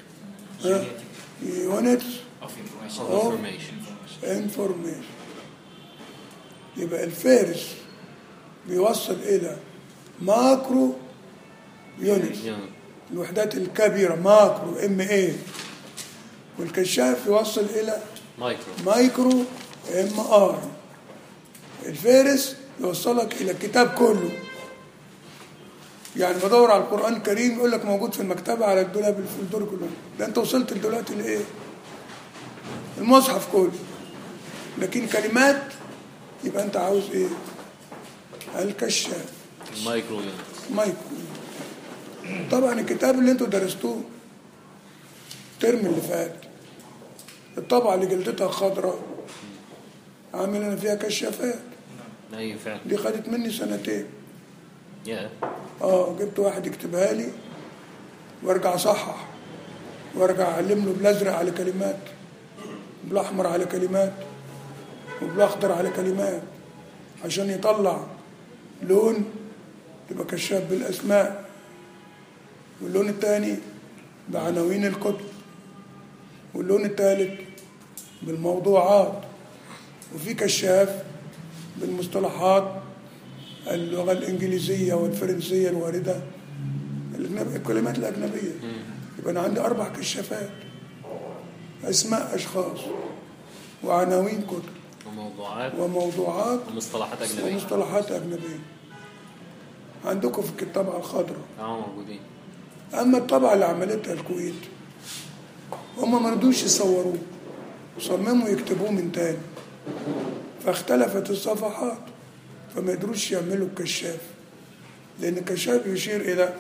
يونتس of information أو information انفورميشن يبقى الفارس بيوصل إلى ماكرو يونتس يعني الوحدات الكبيرة ماكرو ام اي والكشاف يوصل إلى مايكرو مايكرو ام ار الفارس يوصلك الى الكتاب كله يعني بدور على القران الكريم يقول لك موجود في المكتبه على الدولاب اللي في الدور كله ده انت وصلت دلوقتي لايه المصحف كله لكن كلمات يبقى انت عاوز ايه الكشاف مايكرو يونت مايكرو طبعا الكتاب اللي انتوا درستوه الترم اللي فات الطبعة اللي جلدتها خضراء عامل انا فيها كشافات أي فعلا دي خدت مني سنتين يا اه جبت واحد يكتبها لي وارجع اصحح وارجع اعلم له بالازرق على كلمات بالاحمر على كلمات وبالاخضر على كلمات عشان يطلع لون يبقى كشاف بالاسماء واللون الثاني بعناوين الكتب واللون الثالث بالموضوعات وفي كشاف بالمصطلحات اللغة الإنجليزية والفرنسية الواردة الأجنبي الكلمات الأجنبية يبقى أنا عندي أربع كشافات أسماء أشخاص وعناوين كتب وموضوعات وموضوعات ومصطلحات أجنبية ومصطلحات أجنبية عندكم في الطبعة الخضراء اه موجودين أما الطبعة اللي عملتها الكويت هم ما رضوش يصوروه صمموا يكتبوه من تاني فاختلفت الصفحات فما يقدروش يعملوا الكشاف لأن الكشاف يشير إلى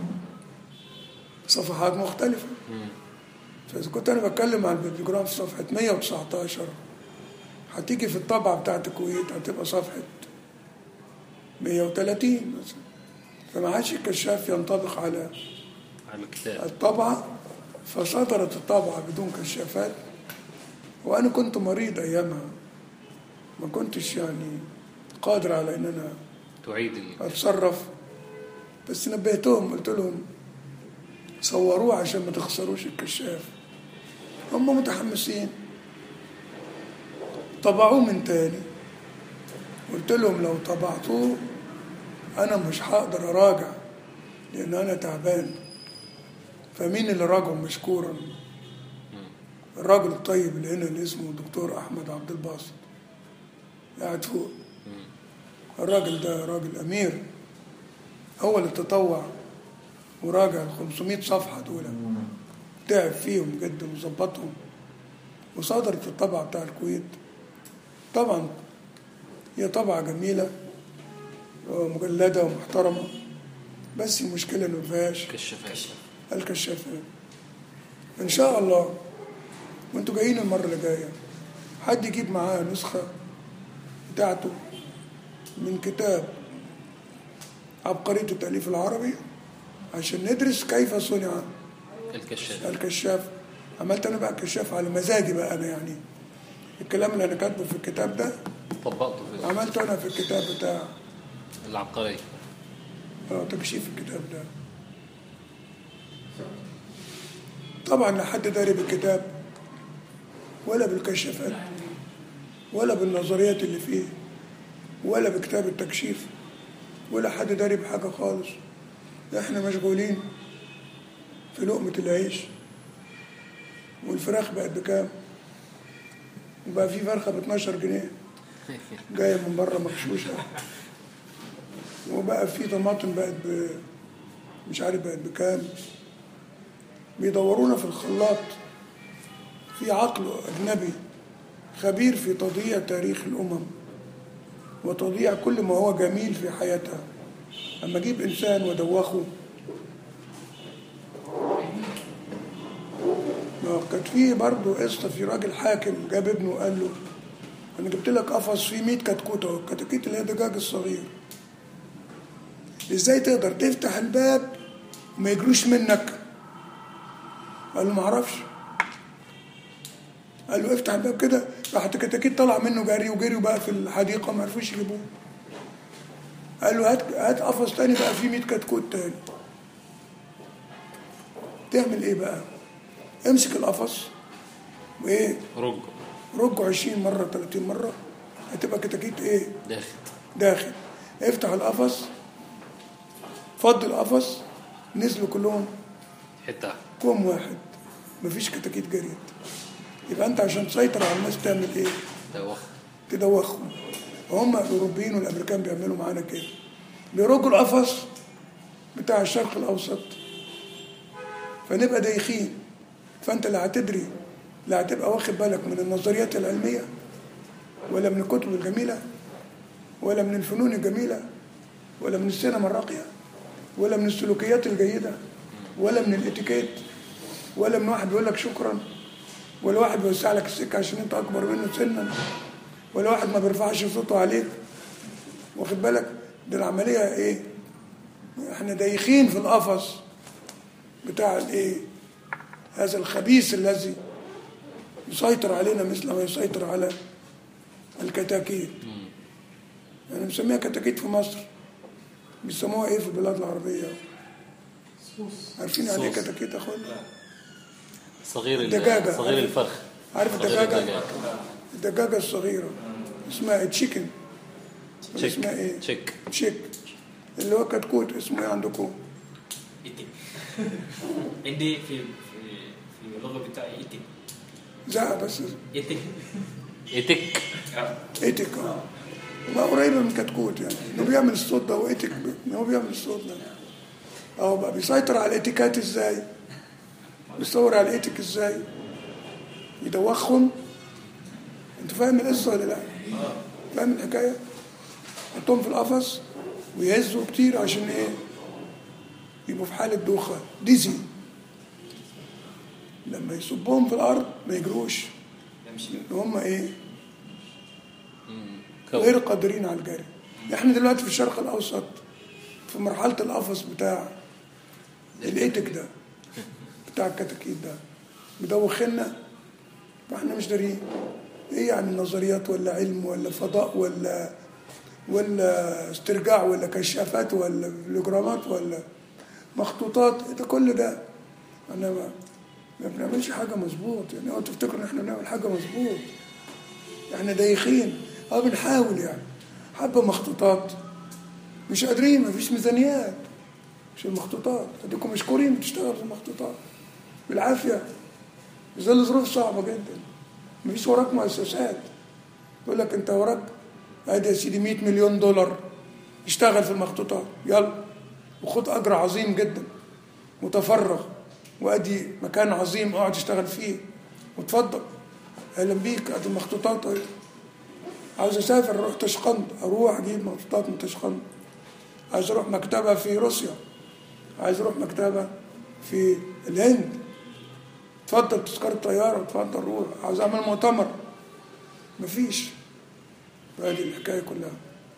صفحات مختلفة فإذا كنت أنا بتكلم عن البيبليوجرام في صفحة 119 هتيجي في الطبعة بتاعت الكويت هتبقى صفحة 130 مثلا فما عادش الكشاف ينطبق على على الكتاب الطبعة فصدرت الطبعة بدون كشافات وأنا كنت مريض أيامها ما كنتش يعني قادر على إن أنا تعيد ال... أتصرف بس نبهتهم قلت لهم صوروه عشان ما تخسروش الكشاف هم متحمسين طبعوه من تاني قلت لهم لو طبعتوه أنا مش هقدر أراجع لأن أنا تعبان فمين اللي راجعه مشكورا الراجل الطيب اللي هنا اللي اسمه دكتور أحمد عبد الباسط قاعد فوق الراجل ده راجل أمير هو اللي تطوع وراجع ال 500 صفحة دول تعب فيهم جدا وظبطهم وصدرت الطبعة بتاع الكويت طبعا هي طبعة جميلة ومجلدة ومحترمة بس المشكلة إنه ما فيهاش كشافات الكشافات إن شاء الله وأنتوا جايين المرة اللي جاية حد يجيب معاه نسخة بتاعته من كتاب عبقرية التأليف العربي عشان ندرس كيف صنع الكشاف الكشاف عملت انا بقى كشاف على مزاجي بقى انا يعني الكلام اللي انا كاتبه في الكتاب ده طبقته في عملته انا في الكتاب بتاع العبقرية اه تكشيف الكتاب ده طبعا لا حد داري بالكتاب ولا بالكشافات ولا بالنظريات اللي فيه ولا بكتاب التكشيف ولا حد داري بحاجة خالص احنا مشغولين في لقمة العيش والفراخ بقت بكام وبقى في فرخة ب 12 جنيه جاية من بره مغشوشة وبقى في طماطم بقت ب مش عارف بقت بكام بيدورونا في الخلاط في عقل أجنبي خبير في تضييع تاريخ الأمم وتضييع كل ما هو جميل في حياتها أما أجيب إنسان وأدوخه ما هو كانت في برضه قصة في راجل حاكم جاب ابنه وقال له أنا جبت لك قفص فيه 100 كتكوت أهو الكتاكيت اللي هي الدجاج الصغير إزاي تقدر تفتح الباب وما يجروش منك قال له ما اعرفش قال له افتح الباب كده راحت الكتاكيت طلع منه جري وجري بقى في الحديقه ما عرفوش يجيبوه قال له هات هات قفص تاني بقى فيه 100 كتكوت تاني تعمل ايه بقى امسك القفص وايه رج رجه 20 مره 30 مره هتبقى كتاكيت ايه داخل داخل افتح القفص فض القفص نزلوا كلهم حتة كوم واحد مفيش كتاكيت جريت يبقى انت عشان تسيطر على الناس تعمل ايه دوخ تدوخهم وهم الاوروبيين والامريكان بيعملوا معانا كده بيرجوا القفص بتاع الشرق الاوسط فنبقى دايخين فانت لا هتدري لا هتبقى واخد بالك من النظريات العلميه ولا من الكتب الجميله ولا من الفنون الجميله ولا من السينما الراقيه ولا من السلوكيات الجيده ولا من الاتيكيت ولا من واحد بيقول لك شكرا ولا واحد بيوسع لك السكه عشان انت اكبر منه سنا ولا واحد ما بيرفعش صوته عليك واخد بالك دي العمليه ايه احنا دايخين في القفص بتاع الايه هذا الخبيث الذي يسيطر علينا مثل ما يسيطر على الكتاكيت انا مسميها كتاكيت في مصر بيسموها ايه في البلاد العربيه عارفين يعني ايه صوص. كتاكيت يا اخوانا صغير ال- دجاجة. صغير الفرخ عارف صغير الدجاجة الدجاج. الدجاجة الصغيرة اسمها تشيكن تشيك اسمها ايه؟ تشيك تشيك اللي هو كتكوت اسمه ايه عندكم؟ ايتي عندي في في في اللغه بتاعي ايتي زعق بس ايتي ايتك آه. ايتك اه ما قريبة من كتكوت يعني انه بيعمل الصوت ده وايتك ب- هو بيعمل الصوت ده اه بقى بيسيطر على الاتيكات ازاي؟ بيصور على الايتك ازاي؟ يدوخهم انت فاهم القصة ولا لا؟ فاهم الحكاية؟ يحطهم في القفص ويهزوا كتير عشان ايه؟ يبقوا في حالة دوخة ديزي لما يصبهم في الأرض ما يجروش يمشي لأن هم ايه؟ كون. غير قادرين على الجري احنا دلوقتي في الشرق الاوسط في مرحله القفص بتاع الايتك ده بتاع الكتاكيت ده مدوخنا فاحنا مش دارين ايه يعني نظريات ولا علم ولا فضاء ولا ولا استرجاع ولا كشافات ولا بلوجرامات ولا مخطوطات ده كل ده انا ما ما بنعملش حاجه مظبوط يعني هو تفتكروا ان احنا بنعمل حاجه مظبوط احنا دايخين اه بنحاول يعني حبه مخطوطات مش قادرين مفيش ميزانيات مش المخطوطات اديكم مشكورين بتشتغل في المخطوطات بالعافيه في ظل ظروف صعبه جدا مفيش وراك مؤسسات يقول لك انت وراك ادي يا سيدي 100 مليون دولار اشتغل في المخطوطات يلا وخد اجر عظيم جدا متفرغ وادي مكان عظيم اقعد اشتغل فيه وتفضل اهلا بيك ادي المخطوطات اهي عاوز اسافر اروح تشقند اروح اجيب مخطوطات من تشقند عايز اروح مكتبه في روسيا عايز اروح مكتبه في الهند اتفضل تذكرة طيارة اتفضل روح عاوز اعمل مؤتمر مفيش هذه الحكاية كلها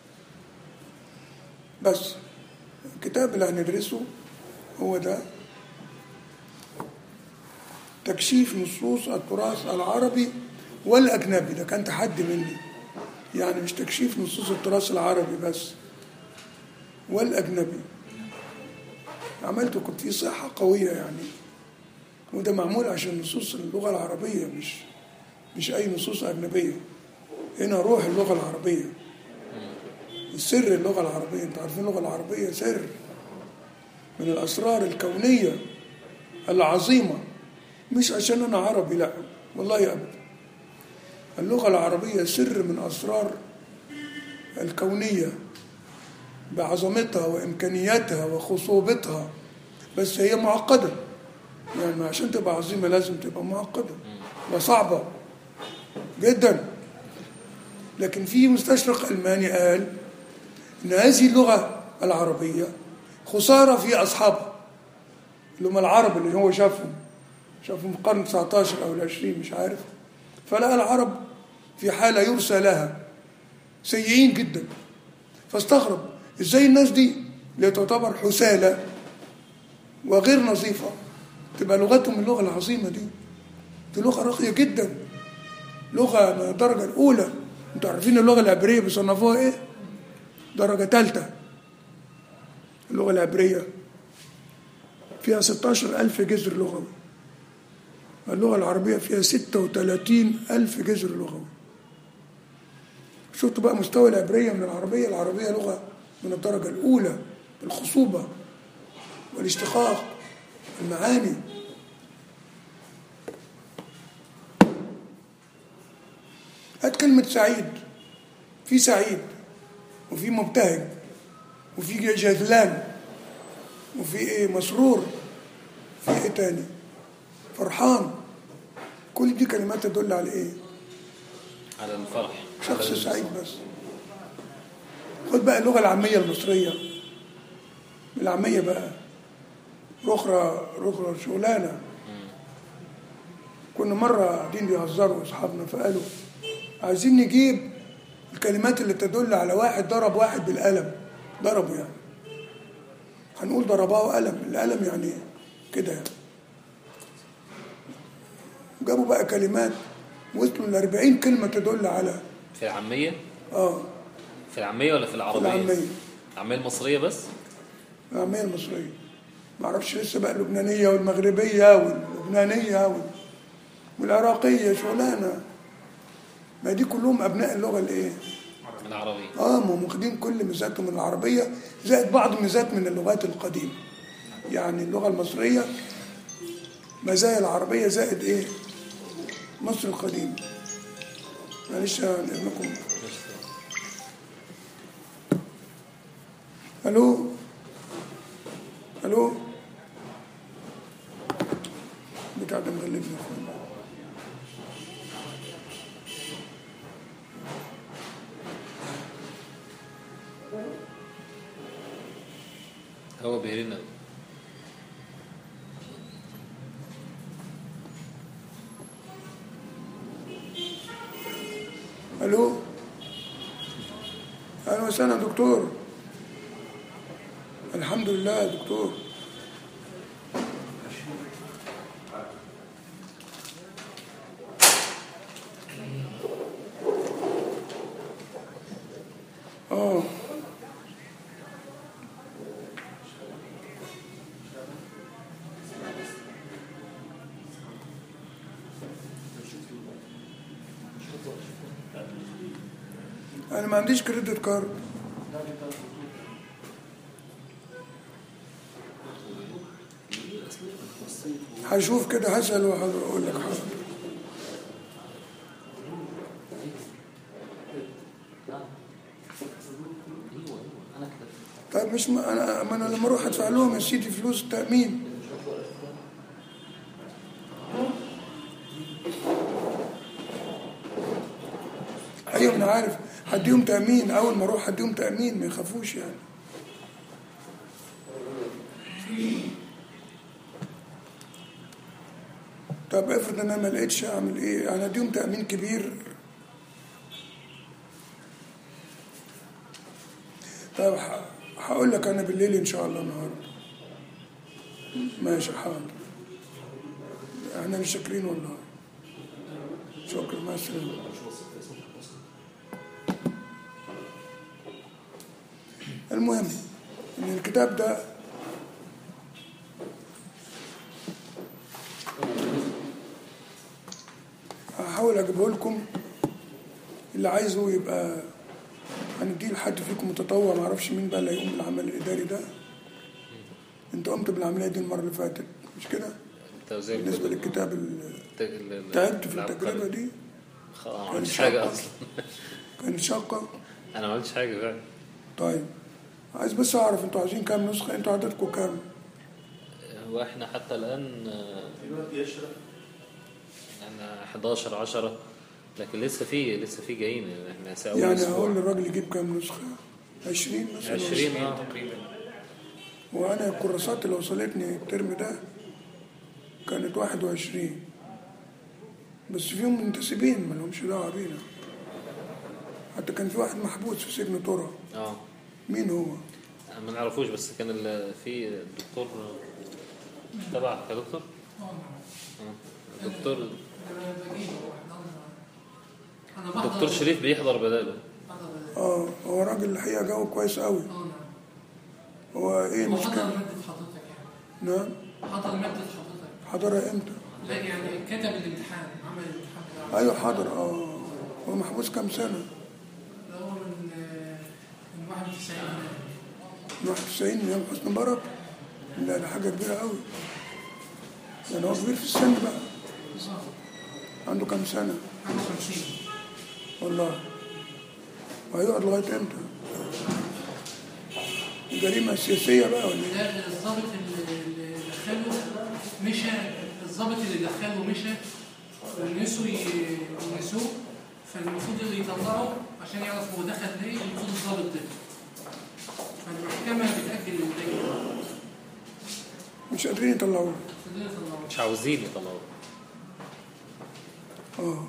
بس الكتاب اللي هندرسه هو ده تكشيف نصوص التراث العربي والأجنبي ده كان تحدي مني يعني مش تكشيف نصوص التراث العربي بس والأجنبي عملته كنت في صحة قوية يعني وده معمول عشان نصوص اللغة العربية مش مش أي نصوص أجنبية هنا روح اللغة العربية سر اللغة العربية انتوا عارفين اللغة العربية سر من الأسرار الكونية العظيمة مش عشان أنا عربي لا والله أبدا اللغة العربية سر من أسرار الكونية بعظمتها وإمكانياتها وخصوبتها بس هي معقدة يعني عشان تبقى عظيمة لازم تبقى معقدة وصعبة جدا لكن في مستشرق ألماني قال إن هذه اللغة العربية خسارة في أصحابها اللي هم العرب اللي هو شافهم شافهم في القرن 19 أو العشرين مش عارف فلقى العرب في حالة يرسى لها سيئين جدا فاستغرب ازاي الناس دي اللي تعتبر حسالة وغير نظيفة تبقى لغتهم اللغة العظيمة دي دي لغة راقية جدا لغة من الدرجة الأولى انتوا عارفين اللغة العبرية بيصنفوها ايه؟ درجة ثالثة اللغة العبرية فيها 16 ألف جذر لغوي اللغة العربية فيها 36 ألف جذر لغوي شفتوا بقى مستوى العبرية من العربية العربية لغة من الدرجة الأولى بالخصوبة والاشتقاق المعاني هات كلمة سعيد في سعيد وفي مبتهج وفي جذلان وفي ايه مسرور في ايه تاني فرحان كل دي كلمات تدل على ايه على الفرح شخص على سعيد بس خد بقى اللغة العامية المصرية العامية بقى رخرة رخرة شغلانة كنا مرة قاعدين بيهزروا أصحابنا فقالوا عايزين نجيب الكلمات اللي تدل على واحد ضرب واحد بالقلم ضربه يعني هنقول ضرباه قلم القلم يعني كده يعني جابوا بقى كلمات وصلوا ل 40 كلمة تدل على في العامية اه في العامية ولا في العربية؟ العامية. العامية المصرية بس؟ العامية المصرية ما اعرفش لسه بقى اللبنانية والمغربية واللبنانية وال- والعراقية شغلانة ما دي كلهم أبناء اللغة الإيه؟ العربية اه ما هم واخدين كل ميزاتهم من العربية زائد بعض الميزات من اللغات القديمة يعني اللغة المصرية مزايا العربية زائد إيه؟ مصر القديمة معلش هنقلكم ألو ألو بتاع ده مغلبني يا أخوان. هو بيرنا الو اهلا وسهلا يا دكتور الحمد لله يا دكتور اه انا ما عنديش كريدت كارد هشوف كده هسأل وهقول لك حاضر طيب مش ما انا ما انا لما اروح ادفع لهم يا سيدي فلوس التأمين ايوه انا عارف هديهم تأمين اول ما اروح هديهم تأمين ما يخافوش يعني طب افرض انا ما لقيتش اعمل ايه انا اديهم تأمين كبير طب ه- هقول لك انا بالليل ان شاء الله النهارده ماشي حاضر واحنا اللي شاكرين والله شكرا مع السلامه المهم ان الكتاب ده هحاول اجيبه لكم اللي عايزه يبقى هنديه لحد فيكم متطوع ما اعرفش مين بقى اللي هيقوم بالعمل الاداري ده انت قمت بالعمليه دي المره اللي فاتت مش كده توزيع بالنسبه الكتب. للكتاب ال- الت- ال- ال- تعبت في العبقري. التجربه دي خ- ما عملتش حاجه اصلا كانت شاقه انا ما عملتش حاجه فعلا طيب عايز بس اعرف انتوا عايزين كام نسخه انتوا عددكم كام هو احنا حتى الان آه، دلوقتي يشرب احنا 11 10 لكن لسه في لسه في جايين احنا ساوي يعني أسبوع. اقول للراجل يجيب كام نسخه 20 مثلا 20 اه تقريبا وانا الكراسات اللي وصلتني الترم ده كانت 21 بس فيهم منتسبين ما لهمش دعوه بينا حتى كان في واحد محبوس في سجن طرة اه مين هو؟ ما نعرفوش بس كان ال- في الدكتور تبعك يا دكتور اه نعم آه. الدكتور انا بجيبه انا بحضر الدكتور شريف بيحضر بداله بحضر اه هو راجل الحقيقه جو كويس قوي اه نعم هو ايه هو حضر المشكله؟ مادة حضرتك يعني نعم حضر مادة حضرتك حضرها امتى؟ لا يعني كتب الامتحان عمل الامتحان بتاعه ايوه حاضر اه هو محبوس كام سنه؟ ده هو من آه، من 91 هنا من 91 من ايام حسني مبارك لا ده حاجه كبيره قوي يعني هو كبير في السن بقى بالظبط عنده كام سنه؟ عنده 50 والله وهيقعد لغايه امتى؟ جريمه سياسيه بقى ولا ايه؟ ده الضابط اللي اللي دخله مشى الضابط اللي دخله مشى ونسوا ي- ونسوه فالمفروض اللي يطلعه عشان يعرف هو دخل ليه المفروض الضابط ده فالمحكمة بتأجل الدين مش قادرين يطلعوه فدول يطلعوه مش عاوزين يطلعوه اه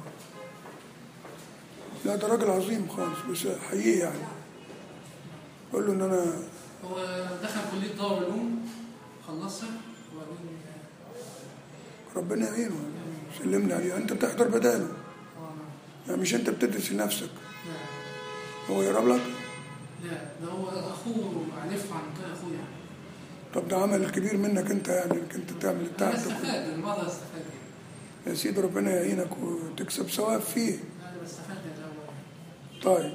لا ده راجل عظيم خالص بس حقيقي يعني قول له ان انا هو دخل كلية دار علوم خلصها وبعدين ربنا يعينه سلمنا عليه انت بتحضر بداله اه يعني مش انت بتدرس لنفسك لا هو يقرب لك لا ده هو أخوه عرفه عن طريق أخوه يعني طب ده عمل كبير منك انت يعني انك انت تعمل أنا التعب ده كله استفاد المرة استفاد يعني يا سيدي ربنا يعينك وتكسب ثواب فيه لا أنا بستفاد الأول طيب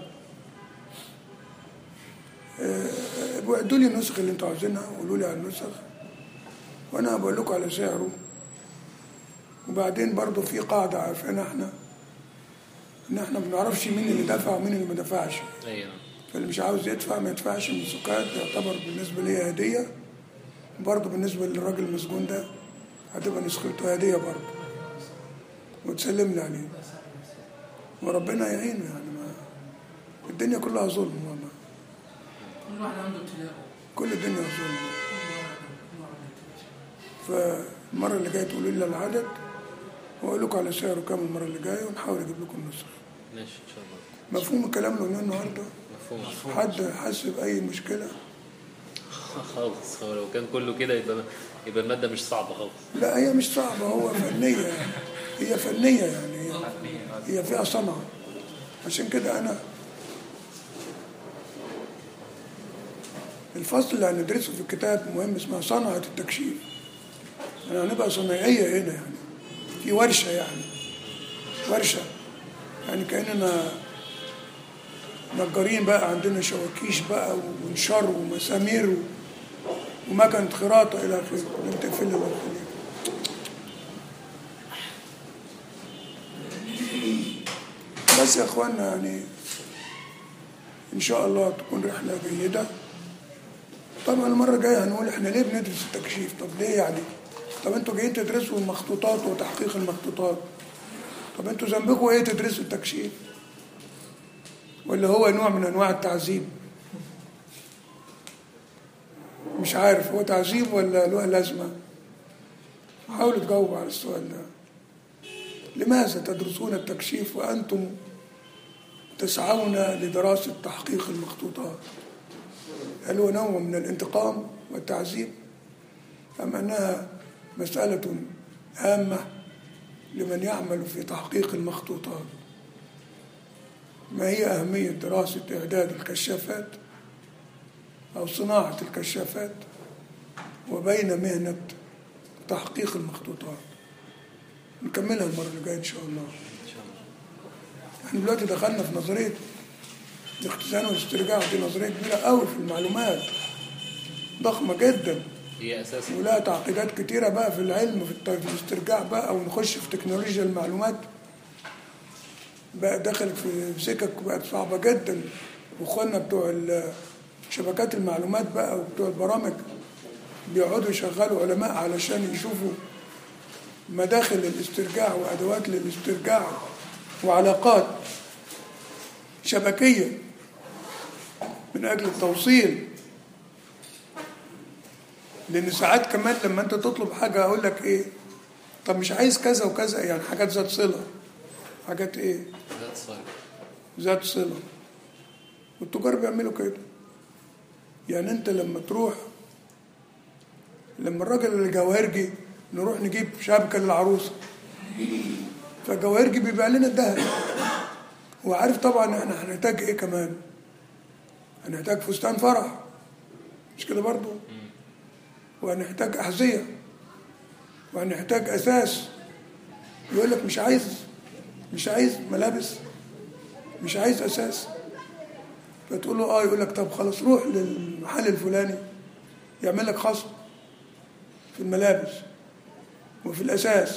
آه، ابقوا ادوا لي النسخ اللي انتوا عاوزينها وقولوا لي على النسخ وانا بقول لكم على سعره وبعدين برضو في قاعدة عارفينها احنا ان احنا ما بنعرفش مين اللي دفع ومين اللي ما دفعش ايوه فاللي مش عاوز يدفع ما يدفعش من السكات يعتبر بالنسبة لي هدية برضه بالنسبة للراجل المسجون ده هتبقى نسخته هدية برضه وتسلم لي عليه وربنا يعينه يعني ما الدنيا كلها ظلم والله كل واحد عنده ابتلاء كل الدنيا ظلم كل واحد كل واحد عنده ابتلاء فالمرة اللي جاية تقولوا لي العدد وأقول لكم على سعره كام المرة اللي جاية ونحاول أجيب لكم النسخ ماشي ان شاء الله مفهوم الكلام اللي قلناه النهاردة مفهوم حد حس بأي مشكلة خالص هو لو كان كله كده يبقى يبقى الماده مش صعبه خالص لا هي مش صعبة هو فنية يعني هي فنية يعني هي, هي فيها صنعة عشان كده أنا الفصل اللي هندرسه في الكتاب مهم اسمها صنعة التكشيف يعني هنبقى صناعية هنا يعني في ورشة يعني ورشة يعني كأننا نجارين بقى عندنا شواكيش بقى ونشر ومسامير و- ومكنة خراطة إلى آخره لم تقفل الله يخليك بس يا اخوانا يعني ان شاء الله تكون رحله جيده طبعا المره الجايه هنقول احنا ليه بندرس التكشيف طب ليه يعني طب انتوا جايين تدرسوا المخطوطات وتحقيق المخطوطات طب انتوا ذنبكم ايه تدرسوا التكشيف ولا هو نوع من انواع التعذيب مش عارف هو تعذيب ولا له لازمه حاولوا تجاوبوا على السؤال ده لماذا تدرسون التكشيف وأنتم تسعون لدراسة تحقيق المخطوطات هل هو نوع من الانتقام والتعذيب أم أنها مسألة هامة لمن يعمل في تحقيق المخطوطات ما هي أهمية دراسة إعداد الكشافات أو صناعة الكشافات وبين مهنة تحقيق المخطوطات نكملها المرة اللي جاية إن شاء الله احنا دلوقتي دخلنا في نظرية الاختزان والاسترجاع دي نظرية كبيرة قوي في المعلومات ضخمة جدا هي أساس ولها تعقيدات كتيرة بقى في العلم في الت- في الاسترجاع بقى ونخش في تكنولوجيا المعلومات بقى داخل في سكك بقت صعبة جدا واخواننا بتوع ال- شبكات المعلومات بقى وبتوع البرامج بيقعدوا يشغلوا علماء علشان يشوفوا مداخل الاسترجاع وأدوات للاسترجاع وعلاقات شبكية من أجل التوصيل لان ساعات كمان لما انت تطلب حاجه اقول لك ايه طب مش عايز كذا وكذا يعني حاجات ذات صله حاجات ايه ذات صالح ذات صله والتجار بيعملوا كده يعني انت لما تروح لما الراجل الجواهرجي نروح نجيب شبكه للعروسه فالجواهرجي بيبيع لنا الذهب هو عارف طبعا احنا هنحتاج ايه كمان هنحتاج فستان فرح مش كده برضو وهنحتاج أحذية وهنحتاج أساس يقول لك مش عايز مش عايز ملابس مش عايز أساس فتقول له اه يقول لك طب خلاص روح للمحل الفلاني يعمل لك خصم في الملابس وفي الأساس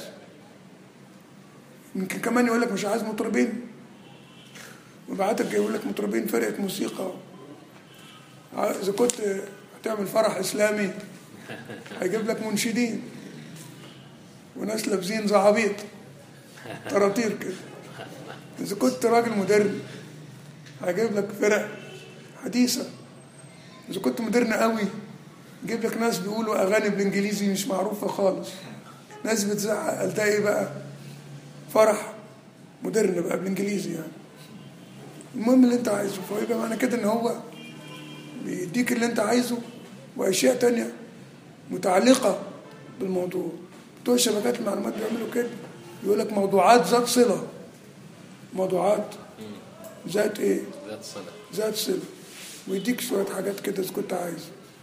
يمكن كمان يقول لك مش عايز مطربين وبعتك يقول لك مطربين فرقة موسيقى إذا كنت هتعمل فرح إسلامي هيجيب لك منشدين وناس لابسين زعابيط طراطير كده إذا كنت راجل مودرن هيجيب لك فرق حديثة إذا كنت مودرن قوي يجيب لك ناس بيقولوا أغاني بالإنجليزي مش معروفة خالص ناس بتزعق قال ده إيه بقى فرح مودرن بقى بالإنجليزي يعني المهم اللي أنت عايزه فيبقى معنى كده إن هو بيديك اللي أنت عايزه وأشياء تانية متعلقة بالموضوع بتوع شبكات المعلومات بيعملوا كده يقول لك موضوعات ذات صلة موضوعات ذات ايه ذات صلة ذات صلة ويديك شوية حاجات كده إذا كنت عايز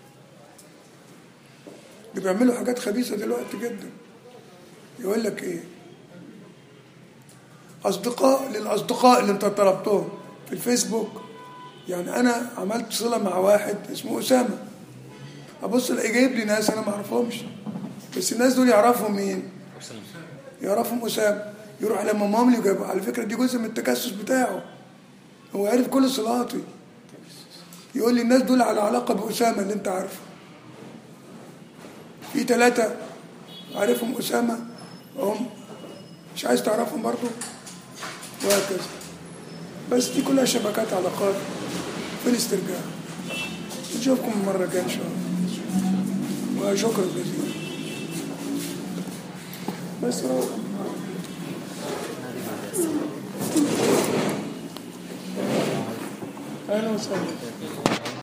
ده بيعملوا حاجات خبيثة دلوقتي جدا يقول لك ايه أصدقاء للأصدقاء اللي أنت طلبتهم في الفيسبوك يعني أنا عملت صلة مع واحد اسمه أسامة أبص ألاقي جايب لي ناس أنا ما أعرفهمش بس الناس دول يعرفهم مين؟ أحسن يعرفهم أسامة يروح على مامام لي وجايبه على فكرة دي جزء من التجسس بتاعه هو عارف كل صلاتي يقول لي الناس دول على علاقة بأسامة اللي أنت عارفه في ثلاثة عارفهم أسامة هم مش عايز تعرفهم برضو وهكذا بس دي كلها شبكات علاقات في الاسترجاع نشوفكم المرة الجاية إن شاء الله وشكرا جزيلا بس هو أهلا وسهلا